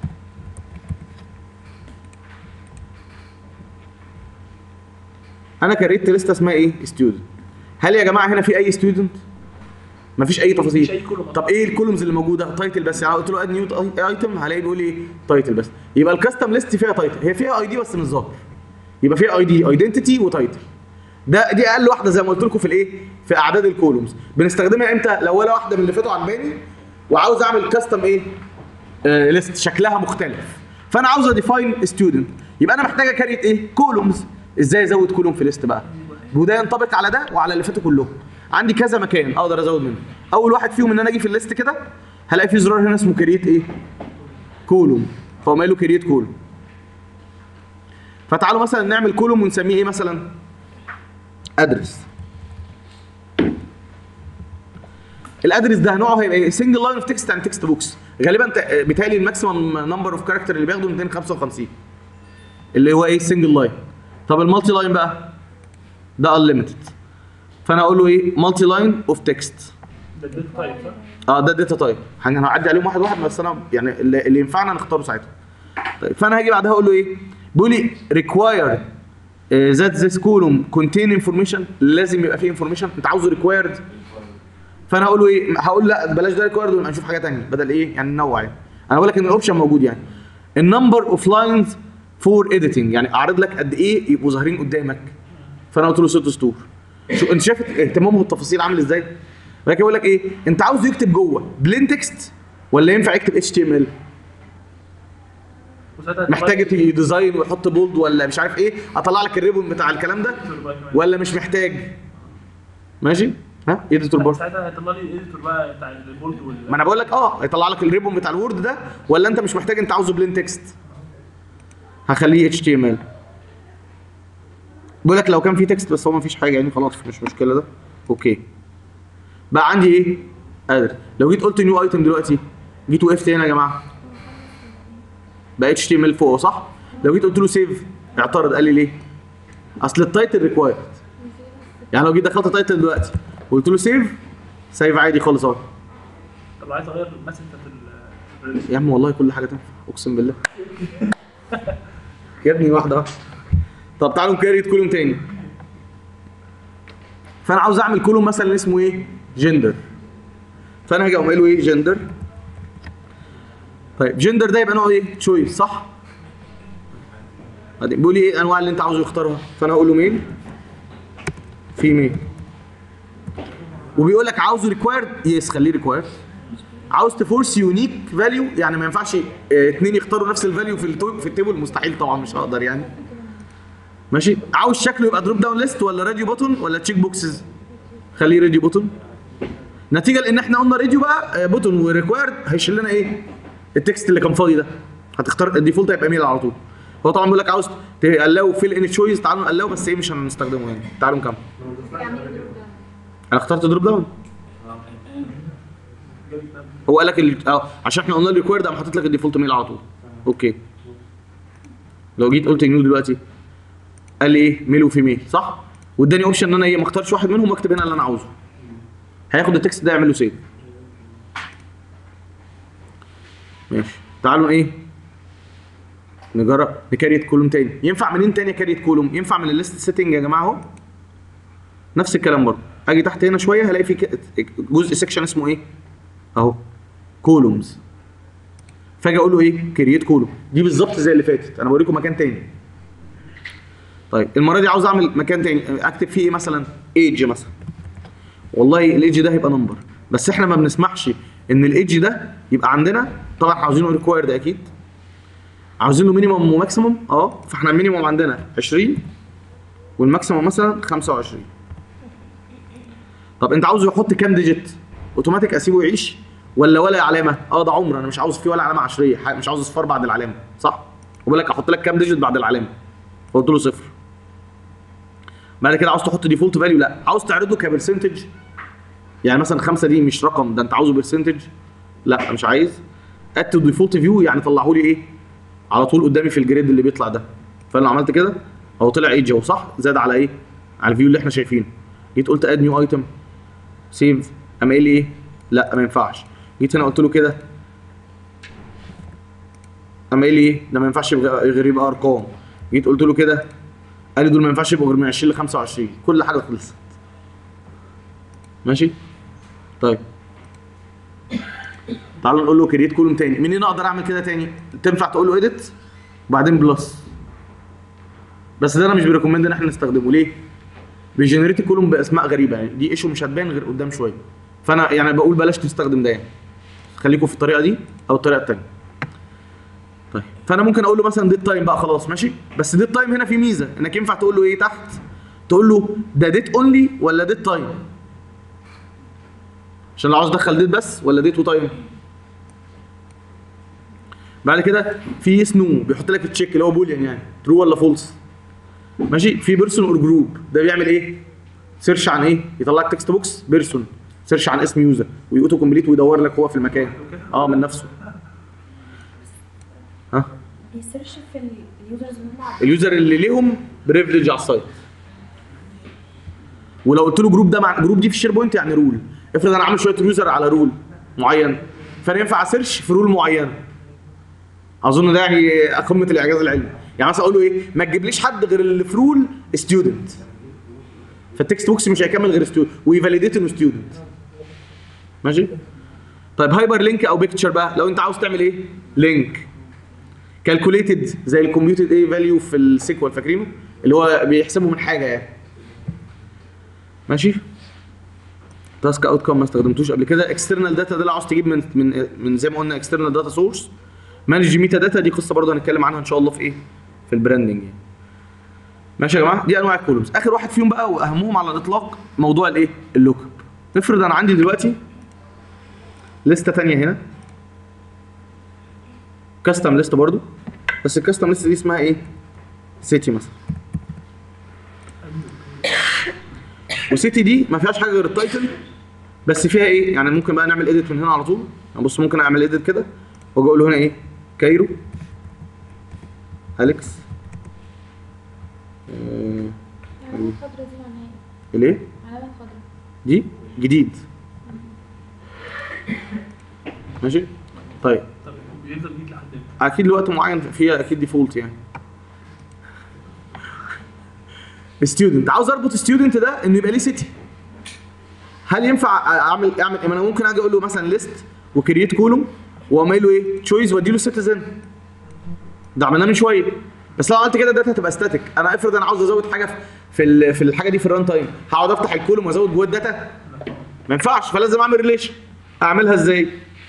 انا كريت لسته اسمها ايه ستودنت هل يا جماعه هنا في اي ستودنت مفيش اي تفاصيل مفيش أي column. طب ايه الكولومز اللي موجوده تايتل بس يعني قلت له اد نيو ايتم هلاقي بيقول ايه تايتل بس يبقى الكاستم ليست فيها تايتل هي فيها اي دي بس مش ظاهر يبقى في اي دي ايدنتيتي وتايتل ده دي اقل واحده زي ما قلت لكم في الايه في اعداد الكولومز بنستخدمها امتى لو ولا واحده من اللي فاتوا عجباني وعاوز اعمل كاستم ايه آه ليست شكلها مختلف فانا عاوز اديفاين ستودنت يبقى انا محتاج اكريت ايه كولومز ازاي ازود كولوم في ليست بقى وده ينطبق على ده وعلى اللي فاتوا كلهم عندي كذا مكان اقدر ازود منه اول واحد فيهم ان انا اجي في الليست كده هلاقي في زرار هنا اسمه كريت ايه كولوم فهو قايل له كريت كولوم فتعالوا مثلا نعمل كولوم ونسميه ايه مثلا ادرس الادرس ده نوعه هيبقى ايه سنجل لاين اوف تكست اند تكست بوكس غالبا ت- بيتهيألي الماكسيمم نمبر اوف كاركتر اللي بياخده 255 اللي هو ايه سنجل لاين طب المالتي لاين بقى ده انليمتد فانا اقول له ايه مالتي لاين اوف تكست ده الداتا تايب صح؟ اه ده الداتا تايب هنعدي عليهم واحد واحد بس انا يعني اللي اللي ينفعنا نختاره ساعتها طيب فانا هاجي بعدها اقول له ايه بيقول لي required uh, that this column contain information لازم يبقى فيه information انت عاوزه required فانا هقول له ايه هقول لا بلاش ده required ونبقى نشوف حاجه ثانيه بدل ايه يعني ننوع يعني انا بقول لك ان الاوبشن موجود يعني النمبر اوف لاينز فور editing يعني اعرض لك قد ايه يبقوا ظاهرين قدامك فانا قلت له ست سطور شو انت شايف اهتمامه بالتفاصيل عامل ازاي ولكن يقول لك ايه انت عاوزه يكتب جوه بلين تكست ولا ينفع يكتب اتش تي ام ال وساعتها محتاج يديزاين ويحط بولد ولا مش عارف ايه اطلع لك الريبون بتاع الكلام ده ولا مش محتاج ماشي ها اديتور بورد ساعتها هيطلع لي الايديتور بقى بتاع البولد وال ما انا بقول لك اه هيطلع لك الريبون بتاع الوورد ده ولا انت مش محتاج انت عاوزه بلين تكست هخليه اتش تي ام ال بقول لك لو كان في تكست بس هو ما فيش حاجه يعني خلاص مش مشكله ده اوكي بقى عندي ايه قادر لو جيت قلت نيو ايتم دلوقتي جيت وقفت هنا يا جماعه بقى اتش تي ام ال فوق صح لو جيت قلت له سيف اعترض قال لي ليه اصل التايتل ريكوايرد يعني لو جيت دخلت تايتل دلوقتي وقلت له سيف سيف عادي خالص اهو طب عايز اغير المسج بتاعت ال يا عم والله كل حاجه تنفع اقسم بالله يا ابني واحده واحده طب تعالوا نكريت كولوم تاني فانا عاوز اعمل كولوم مثلا اسمه ايه جندر فانا هاجي اقوم قايل له ايه جندر طيب جندر ده يبقى نوعه ايه تشويس صح بعدين بيقول لي ايه الانواع اللي انت عاوزه يختارها فانا هقول له ميل فيميل وبيقول لك عاوزه ريكوايرد يس خليه ريكوايرد عاوز تفورس يونيك فاليو يعني ما ينفعش اه، اتنين يختاروا نفس الفاليو في التو- في التيبل مستحيل طبعا مش هقدر يعني ماشي عاوز شكله يبقى دروب داون ليست ولا راديو بوتون ولا تشيك بوكسز خليه راديو بوتون نتيجه لان احنا قلنا راديو بقى اه، بوتون وريكوايرد هيشيل لنا ايه التكست اللي كان فاضي ده هتختار الديفولت هيبقى ميل على طول هو طبعا بيقول لك عاوز تقلو فيل ان تشويس تعالوا نقلو بس ايه مش هنستخدمه يعني تعالوا نكمل يعني دروب داون انا اخترت دروب داون هو قال لك ال... اه عشان احنا قلنا الريكويرد قام حاطط لك الديفولت ميل على طول اوكي لو جيت قلت نيو دلوقتي قال لي ايه ميل وفي ميل صح واداني اوبشن ان انا ايه ما اختارش واحد منهم واكتب هنا اللي انا عاوزه هياخد التكست ده يعمل له سيف ماشي تعالوا ايه نجرب نكريت كولوم تاني ينفع منين تاني كريت كولوم ينفع من الليست سيتنج يا جماعه اهو نفس الكلام برضه اجي تحت هنا شويه هلاقي في ك- جزء سيكشن اسمه ايه اهو كولومز فاجي اقول له ايه كرييت كولوم دي بالظبط زي اللي فاتت انا بوريكم مكان تاني طيب المره دي عاوز اعمل مكان تاني اكتب فيه ايه مثلا ايدج مثلا والله الايدج ده هيبقى نمبر بس احنا ما بنسمحش ان الايدج ده يبقى عندنا طبعا عاوزينه ريكوايرد اكيد عاوزين له مينيمم وماكسيمم اه فاحنا المينيمم عندنا 20 والماكسيمم مثلا 25 طب انت عاوزه يحط كام ديجيت اوتوماتيك اسيبه يعيش ولا ولا علامه اه ده عمر انا مش عاوز فيه ولا علامه عشريه ح- مش عاوز اصفار بعد العلامه صح وبقول لك احط لك كام ديجيت بعد العلامه فقلت له صفر بعد كده عاوز تحط ديفولت فاليو لا عاوز تعرضه كبرسنتج يعني مثلا خمسة دي مش رقم ده انت عاوزه برسنتج لا مش عايز ات ديفولت فيو يعني طلعه لي ايه على طول قدامي في الجريد اللي بيطلع ده فانا لو عملت كده هو طلع ايدج اهو صح زاد على ايه على الفيو اللي احنا شايفينه جيت قلت اد نيو ايتم سيف قام قايل لي ايه لا ما ينفعش جيت هنا قلت له كده قام قايل لي ايه ده ما ينفعش يبقى- غير يبقى ارقام جيت قلت له كده قال لي دول ما ينفعش يبقوا غير من 20 ل 25 كل حاجه خلصت ماشي طيب تعالوا نقول له كريت كولوم تاني منين اقدر اعمل كده تاني تنفع تقول له اديت وبعدين بلس بس ده انا مش بريكومند ان احنا نستخدمه ليه بيجنريت الكولوم باسماء غريبه يعني دي ايشو مش هتبان غير قدام شويه فانا يعني بقول بلاش تستخدم ده يعني خليكم في الطريقه دي او الطريقه الثانيه طيب فانا ممكن اقول له مثلا ديت تايم بقى خلاص ماشي بس ديت تايم هنا في ميزه انك ينفع تقول له ايه تحت تقول له ده ديت اونلي ولا ديت تايم عشان لو عاوز ادخل ديت بس ولا ديت وتايم بعد كده في يس نو بيحط لك التشيك اللي هو بوليان يعني ترو ولا فولس ماشي في بيرسون اور جروب ده بيعمل ايه سيرش عن ايه يطلع لك تكست بوكس بيرسون سيرش عن اسم يوزر ويوتو كومبليت ويدور لك هو في المكان اه من نفسه ها بيسيرش في اليوزرز اللي هم عارفين. اليوزر اللي ليهم بريفليج على السايت ولو قلت له جروب ده مع جروب دي في الشير بوينت يعني رول افرض انا عامل شويه يوزر على رول معين فانا ينفع اسيرش في رول معينه اظن ده يعني قمه الاعجاز العلمي يعني مثلا اقول له ايه ما تجيبليش حد غير اللي في رول ستودنت فالتكست بوكس مش هيكمل غير ستودنت ويفاليديت انه ستودنت ماشي طيب هايبر لينك او بيكتشر بقى لو انت عاوز تعمل ايه لينك كالكوليتد زي الكمبيوتد ايه فاليو في السيكوال فاكرينه اللي هو بيحسبه من حاجه يعني ماشي تاسك اوت كام ما استخدمتوش قبل كده اكسترنال داتا ده اللي عاوز تجيب من من من زي ما قلنا اكسترنال داتا سورس مانج ميتا داتا دي قصه برضه هنتكلم عنها ان شاء الله في ايه في البراندنج يعني ماشي يا جماعه دي انواع الكولومز اخر واحد فيهم بقى واهمهم على الاطلاق موضوع الايه اللوك اب افرض انا عندي دلوقتي لسته ثانيه هنا كاستم ليست برضو بس الكاستم ليست دي اسمها ايه سيتي مثلا وسيتي دي ما فيهاش حاجه غير التايتل بس فيها ايه يعني ممكن بقى نعمل اديت من هنا على طول يعني بص ممكن اعمل اديت كده واجي اقول له هنا ايه كايرو اليكس آه، العلامة الخضرا دي معناها ايه؟ الايه العلامة الخضرا دي جديد ماشي طيب طب بيفضل جديد لحد امتى؟ اكيد لوقت معين فيها اكيد ديفولت يعني ستودنت عاوز اربط ستودنت ده انه يبقى ليه سيتي هل ينفع اعمل اعمل ما انا ممكن اجي اقول له مثلا ليست وكرييت كولوم واعمل له ايه تشويس وادي له سيتيزن ده عملناه من شويه بس لو عملت كده الداتا هتبقى ستاتيك انا افرض انا عاوز ازود حاجه في- في ال- في الحاجه دي في الران تايم هقعد افتح الكولوم وازود جوه الداتا ما ينفعش فلازم اعمل ريليشن اعملها ازاي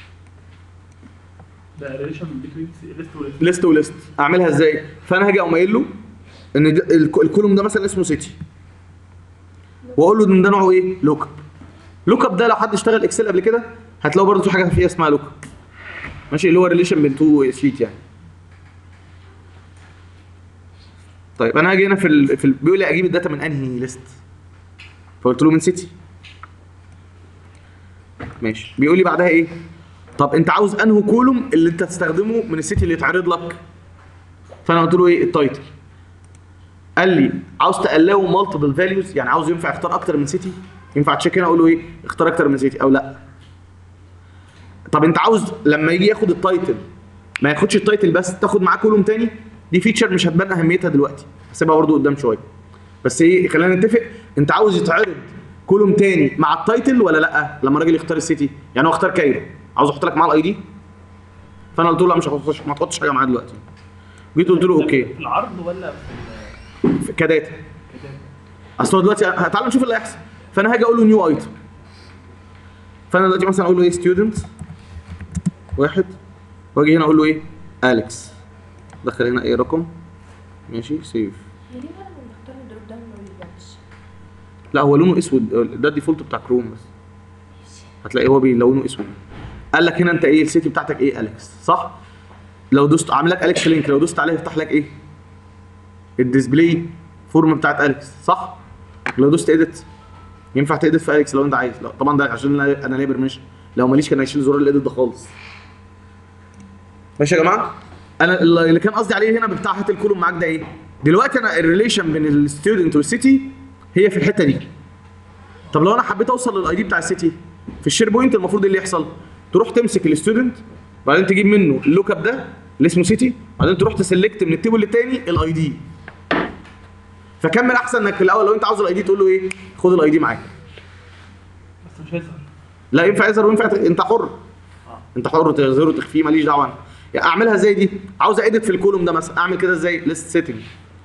ده ريليشن بين ليست وليست ليست وليست اعملها ازاي فانا هاجي اقوم قايل له ان ده الك- الكولوم ده مثلا اسمه سيتي واقول له ان ده نوعه ايه لوك اب لوك اب ده لو حد اشتغل اكسل قبل كده هتلاقوا برضه في حاجه فيها اسمها لوك اب ماشي اللي هو ريليشن بين تو شيت يعني طيب انا هاجي هنا في ال... في ال... بيقول لي اجيب الداتا من انهي ليست فقلت له من سيتي ماشي بيقول لي بعدها ايه طب انت عاوز انهو كولوم اللي انت تستخدمه من السيتي اللي يتعرض لك فانا قلت له ايه التايتل قال لي عاوز تقلله مالتيبل فاليوز يعني عاوز ينفع يختار اكتر من سيتي ينفع تشيك هنا اقول له ايه اختار اكتر من سيتي او لا طب انت عاوز لما يجي ياخد التايتل ما ياخدش التايتل بس تاخد معاه كولوم تاني دي فيتشر مش هتبان اهميتها دلوقتي هسيبها برضو قدام شويه بس ايه خلينا نتفق انت عاوز يتعرض كولوم تاني مع التايتل ولا لا لما الراجل يختار السيتي يعني هو اختار كايرو عاوز احط لك معاه الاي دي فانا قلت له لا مش هحطش ما تحطش حاجه معاه دلوقتي جيت قلت له اوكي في العرض ولا في ال- في- كداتا كده؟ اصل هو دلوقتي تعال نشوف اللي هيحصل فانا هاجي اقول له نيو ايتم فانا دلوقتي مثلا اقول له ايه ستودنت واحد واجي هنا اقول له ايه اليكس دخل هنا اي رقم ماشي سيف هي ليه بقى لما بنختار الدروب داون ما بيبانش؟ لا هو لونه اسود ده الديفولت بتاع كروم بس هتلاقي هو بيلونه اسود قال لك هنا انت ايه السيتي بتاعتك ايه اليكس صح لو دوست عامل لك اليكس لينك لو دوست عليه يفتح لك ايه الديسبلاي فورم بتاعت اليكس صح لو دوست اديت ينفع تedit في اليكس لو انت عايز لا طبعا ده عشان انا أنا ليا بيرميشن لو ماليش كان هيشيل زرار الاديت ده خالص ماشي يا جماعه انا اللي كان قصدي عليه هنا بتاع هات الكولوم معاك ده ايه دلوقتي انا الريليشن بين الستودنت والسيتي هي في الحته دي طب لو انا حبيت اوصل للاي دي بتاع السيتي في الشير بوينت المفروض ايه اللي يحصل تروح تمسك الستودنت بعدين تجيب منه اللوك اب ده اللي اسمه سيتي بعدين تروح تسلكت من التيبل التاني الاي دي فكمل احسن انك في الاول لو انت عاوز الاي دي تقول له ايه خد الاي دي معاك بس مش هيظهر لا ينفع يظهر وينفع تخ... انت حر انت حر تظهره تخفيه ماليش دعوه انا يعني اعملها ازاي دي عاوز اديت في الكولوم ده مثلا اعمل كده ازاي ليست سيتنج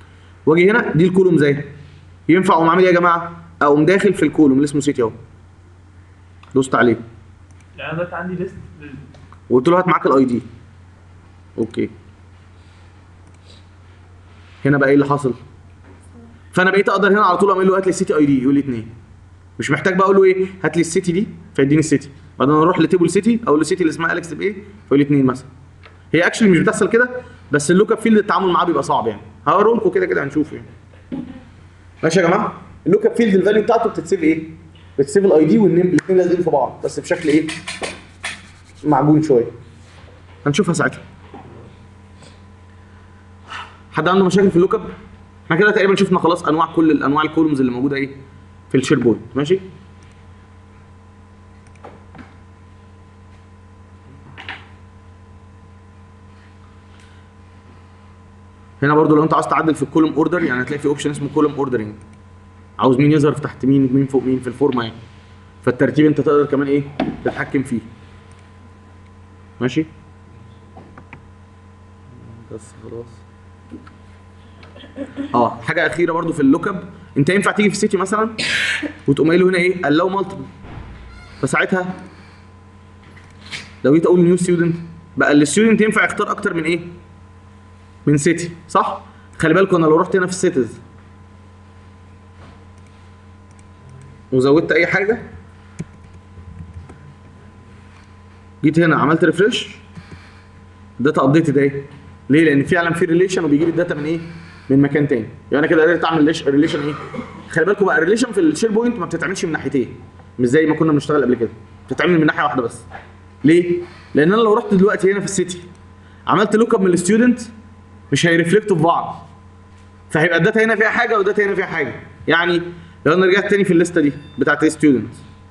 واجي هنا دي الكولوم زي ينفع اقوم عامل ايه يا جماعه اقوم داخل في الكولوم اللي اسمه سيتي اهو دوست عليه يعني انا دلوقتي عندي ليست لل- وقلت له هات معاك الاي دي اوكي هنا بقى ايه اللي حصل فانا بقيت اقدر هنا على طول اعمل له هات لي السيتي اي دي يقول لي اتنين مش محتاج بقى اقول له ايه هات لي السيتي دي فيديني السيتي بعدين اروح لتيبل سيتي اقول له السيتي اللي اسمها اليكس بايه فيقول لي اتنين مثلا هي اكشلي مش بتحصل كده بس اللوك اب فيلد التعامل معاه بيبقى صعب يعني هوريه لكم كده كده هنشوف يعني ماشي يا جماعه اللوك اب فيلد الفاليو بتاعته بتتسيف ايه بتسيف الاي دي والنيم الاثنين لازقين في بعض بس بشكل ايه معجون شويه هنشوفها ساعتها حد عنده مشاكل في اللوك اب احنا كده تقريبا شفنا خلاص انواع كل الانواع الكولومز اللي موجوده ايه في الشير بوينت ماشي هنا برضو لو انت عاوز تعدل في الكولوم اوردر يعني هتلاقي في اوبشن اسمه كولوم اوردرنج عاوز مين يظهر في تحت مين مين فوق مين في الفورمه يعني فالترتيب انت تقدر كمان ايه تتحكم فيه ماشي بس خلاص اه حاجه اخيره برضو في اللوك اب انت ينفع تيجي في السيتي مثلا وتقوم قايل له هنا ايه allow مالتيبل فساعتها لو جيت اقول نيو ستودنت بقى الستودنت ينفع يختار اكتر من ايه من سيتي صح خلي بالكم انا لو رحت هنا في السيتيز وزودت اي حاجه جيت هنا عملت ريفرش الداتا ابديتد اهي ليه لان فعلا في ريليشن وبيجيب الداتا من ايه من مكان تاني يعني انا كده قدرت اعمل ريليشن ايه خلي بالكم بقى الريليشن في الشير بوينت ما بتتعملش من ناحيتين مش زي ما كنا بنشتغل قبل كده بتتعمل من ناحيه واحده بس ليه لان انا لو رحت دلوقتي هنا في السيتي عملت لوك اب من الستودنت مش هيرفلكتوا في بعض فهيبقى الداتا هنا فيها حاجه والداتا هنا فيها حاجه يعني لو انا رجعت تاني في الليسته دي بتاعت الستودنت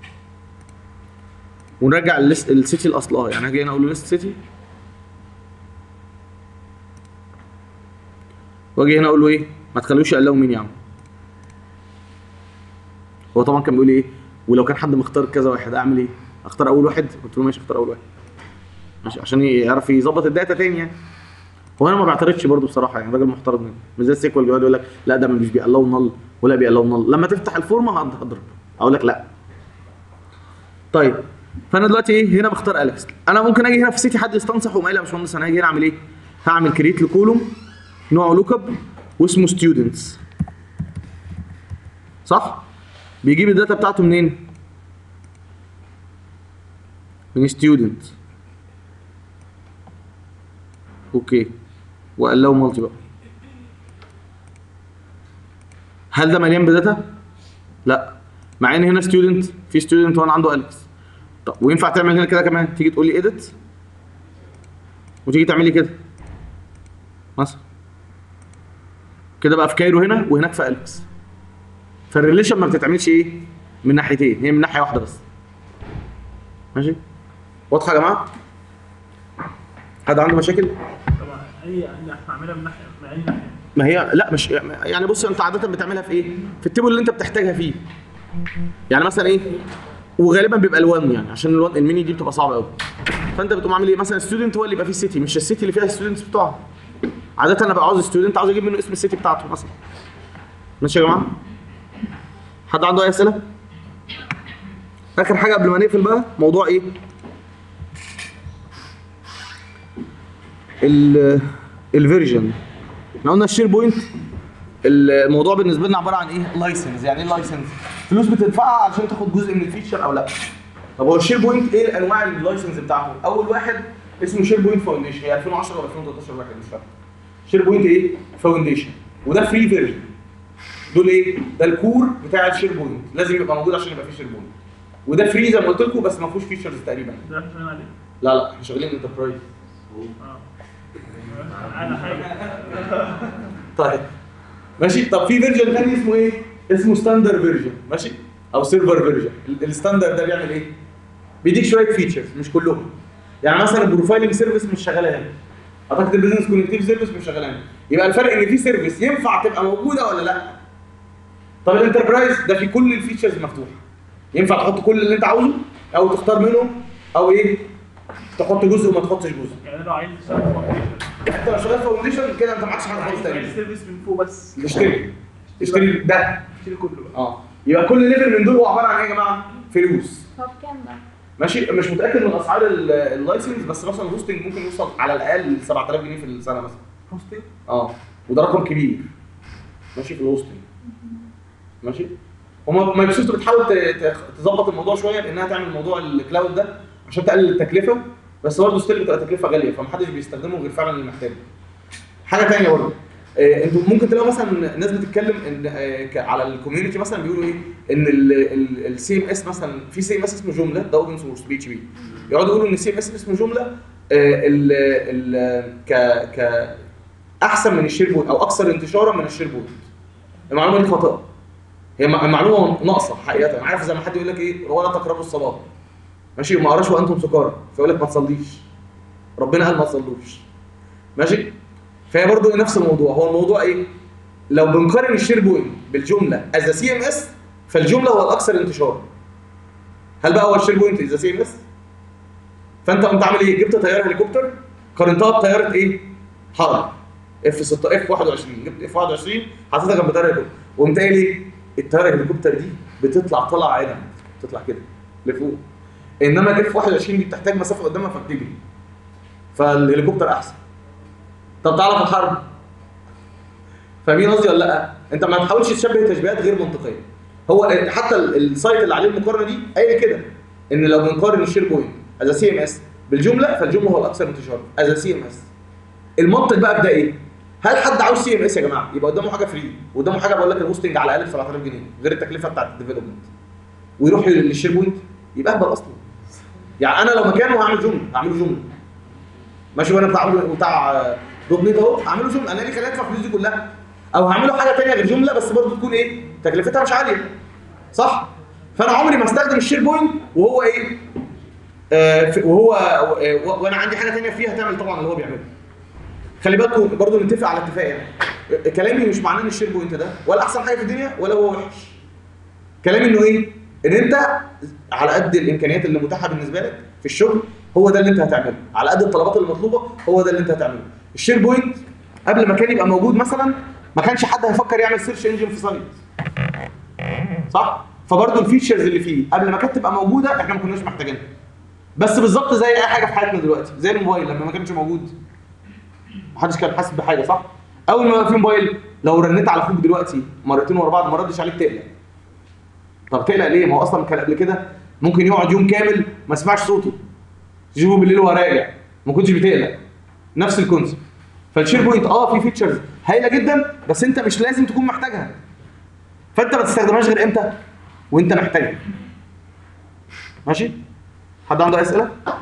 ونرجع الليست السيتي لاصلها يعني هاجي هنا اقول له ليست سيتي واجي هنا اقول له ايه ما تخلوش يقلقوا مين يا عم هو طبعا كان بيقول لي ايه ولو كان حد مختار كذا واحد اعمل ايه اختار اول واحد قلت له ماشي اختار اول واحد ماشي عشان يعرف يظبط الداتا تاني يعني هو انا ما بعترضش برضو بصراحه يعني راجل محترم مني مش زي السيكوال بيقعد يقول لك لا ده مش بيقلقوا نل ولا بيقلقوا نل لما تفتح الفورمه هض- هضرب اقول لك لا طيب فانا دلوقتي ايه هنا بختار اليكس انا ممكن اجي هنا في سيتي حد يستنصح ويقول لي يا باشمهندس انا هاجي هنا اعمل ايه هعمل كريت لكولوم نوعه لوك اب واسمه ستودنتس صح بيجيب الداتا بتاعته منين من ستودنت اوكي وقال له مالتي بقى هل ده مليان بداتا لا مع ان هنا ستودنت في ستودنت وانا عنده اليكس طب وينفع تعمل هنا كده كمان تيجي تقول لي اديت وتيجي تعمل لي كده مثلا كده بقى في كايرو هنا وهناك في اليكس فالريليشن ما بتتعملش ايه من ناحيتين هي من ناحيه واحده بس ماشي واضحه يا جماعه حد عنده مشاكل طبعا اي احنا هنعملها من ناحيه من اي ناحيه ما هي لا مش يعني بص انت عاده بتعملها في ايه في التيبل اللي انت بتحتاجها فيه يعني مثلا ايه وغالبا بيبقى الوان يعني عشان الوان الميني دي بتبقى صعبه قوي فانت بتقوم عامل ايه مثلا ستودنت هو اللي يبقى فيه السيتي مش السيتي اللي فيها الستودنتس بتوعها عاده انا بقى عاوز ستودنت عاوز اجيب منه اسم السيتي بتاعته مثلا ماشي يا جماعه حد عنده اي اسئله اخر حاجه قبل ما نقفل بقى موضوع ايه ال الفيرجن احنا قلنا الشير بوينت الموضوع بالنسبه لنا عباره عن ايه لايسنس يعني ايه لايسنس فلوس بتدفعها علشان تاخد جزء من الفيتشر او لا طب هو الشير بوينت ايه انواع اللايسنس بتاعته اول واحد اسمه شير بوينت فاونديشن هي 2010 ولا 2013 واحد مش فاكر شير بوينت ايه فاونديشن وده فري فيرجن دول ايه ده الكور بتاع الشير بوينت لازم يبقى موجود عشان يبقى فيه شير بوينت وده فري زي ما قلت لكم بس ما فيهوش فيتشرز تقريبا ده احنا شغالين عليه لا لا احنا شغالين انتربرايز اه على حاجه طيب ماشي طب في فيرجن تاني اسمه ايه؟ اسمه ستاندرد فيرجن ماشي؟ او سيرفر فيرجن الستاندرد ده بيعمل ايه؟ بيديك شويه فيتشرز مش كلهم يعني مثلا البروفايلنج سيرفيس مش شغاله هنا اعتقد البيزنس كونكتيف سيرفيس مش شغاله هنا يبقى الفرق ان في سيرفيس ينفع تبقى موجوده ولا لا؟ طب الانتربرايز ده في كل الفيتشرز مفتوحه ينفع تحط كل اللي انت عاوزه او تختار منهم او ايه؟ تحط جزء وما تحطش جزء يعني أنا لو عايز اشتغل في application انت لو شغال فاونديشن كده انت معكش حاجه خالص تاني السيرفيس من فوق بس اشتري اشتري ده اشتري كله بقى اه يبقى كل ليفل من دول هو عباره عن ايه يا جماعه؟ فلوس هو بكام بقى؟ ماشي مش متاكد من اسعار ال- اللايسنس بس مثلا الهوستنج ممكن يوصل على الاقل ل 7000 جنيه في السنه مثلا هوستنج اه وده رقم كبير ماشي في الهوستنج ماشي هما مايكروسوفت بتحاول ت- ت- تظبط الموضوع شويه بانها تعمل موضوع الكلاود ده عشان تقلل التكلفه بس برضه ستيل بتبقى تكلفه غاليه فمحدش بيستخدمه غير فعلا اللي محتاجه حاجه ثانيه برضه آه، انتوا ممكن تلاقوا مثلا ناس بتتكلم ان آه، ك- على الكوميونتي مثلا بيقولوا ايه ان السي ام اس مثلا في سي ام اس اسمه جمله ده اوبن سورس بي اتش بي يقعدوا يقولوا ان السي ام اس اسمه جمله آه، ال ال ك ك احسن من الشير بوينت او اكثر انتشارا من الشير بوينت المعلومه دي خطا هي م- المعلومه ناقصه حقيقه عارف زي ما حد يقول لك ايه ولا تقربوا الصلاه ماشي وما قراش وانتم سكارى فيقول لك ما تصليش ربنا قال ما تصلوش ماشي فهي برضو نفس الموضوع هو الموضوع ايه لو بنقارن الشير بوينت بالجمله از سي ام اس فالجمله هو الاكثر انتشارا هل بقى هو الشير بوينت از سي ام اس فانت قمت عامل ايه جبت طياره هليكوبتر قارنتها بطياره ايه حرب اف 6 اف 21 جبت اف 21 حطيتها جنب طياره هليكوبتر وقمت قايل ايه الطياره الهليكوبتر دي بتطلع طلع عدم بتطلع كده لفوق انما الاف 21 دي بتحتاج مسافه قدامها فبتجري فالهليكوبتر احسن طب تعالى في الحرب فاهمين قصدي ولا لا؟ انت ما تحاولش تشبه تشبيهات غير منطقيه هو حتى ال- السايت اللي عليه المقارنه دي قايل كده ان لو بنقارن الشير بوينت از سي ام اس بالجمله فالجمله هو الاكثر انتشارا از سي ام اس المنطق بقى في ده ايه؟ هل حد عاوز سي ام اس يا جماعه؟ يبقى قدامه حاجه فري وقدامه حاجه بقول لك الهوستنج على الاقل ب 7000 جنيه غير التكلفه بتاعت الديفلوبمنت ويروح للشير بوينت يبقى اهبل اصلا يعني انا لو مكانه هعمل جمله هعمله جمله ماشي وانا بتاع بتاع دوت نت اهو هعمله جمله انا ليه خليني ادفع فلوس دي كلها او هعمله حاجه ثانيه غير جمله بس برضه تكون ايه تكلفتها مش عاليه صح فانا عمري ما استخدم الشير بوينت وهو ايه آه في- وهو آه، و- وانا عندي حاجه ثانيه فيها تعمل طبعا اللي هو بيعمله خلي بالكم برضه نتفق على اتفاق يعني آه، كلامي مش معناه ان الشير بوينت ده ولا احسن حاجه في الدنيا ولا هو وحش كلامي انه ايه ان انت على قد الامكانيات اللي متاحه بالنسبه لك في الشغل هو ده اللي انت هتعمله على قد الطلبات المطلوبه هو ده اللي انت هتعمله الشير بوينت قبل ما كان يبقى موجود مثلا ما كانش حد هيفكر يعمل سيرش انجن في سايت صح فبرضه الفيتشرز اللي فيه قبل ما كانت تبقى موجوده احنا ما كناش محتاجينها بس بالظبط زي اي حاجه في حياتنا دلوقتي زي الموبايل لما ما كانش موجود محدش كان حاسس بحاجه صح اول ما يبقى في موبايل لو رنيت على اخوك دلوقتي مرتين ورا بعض ما ردش عليك تقلق طب تقلق ليه؟ ما هو اصلا كان قبل كده ممكن يقعد يوم كامل ما اسمعش صوته تجيبه بالليل وهو راجع ما كنتش بتقلق نفس الكونسيبت فالشير بوينت اه في فيتشرز هايله جدا بس انت مش لازم تكون محتاجها فانت ما تستخدمهاش غير امتى؟ وانت محتاجها ماشي؟ حد عنده أي اسئله؟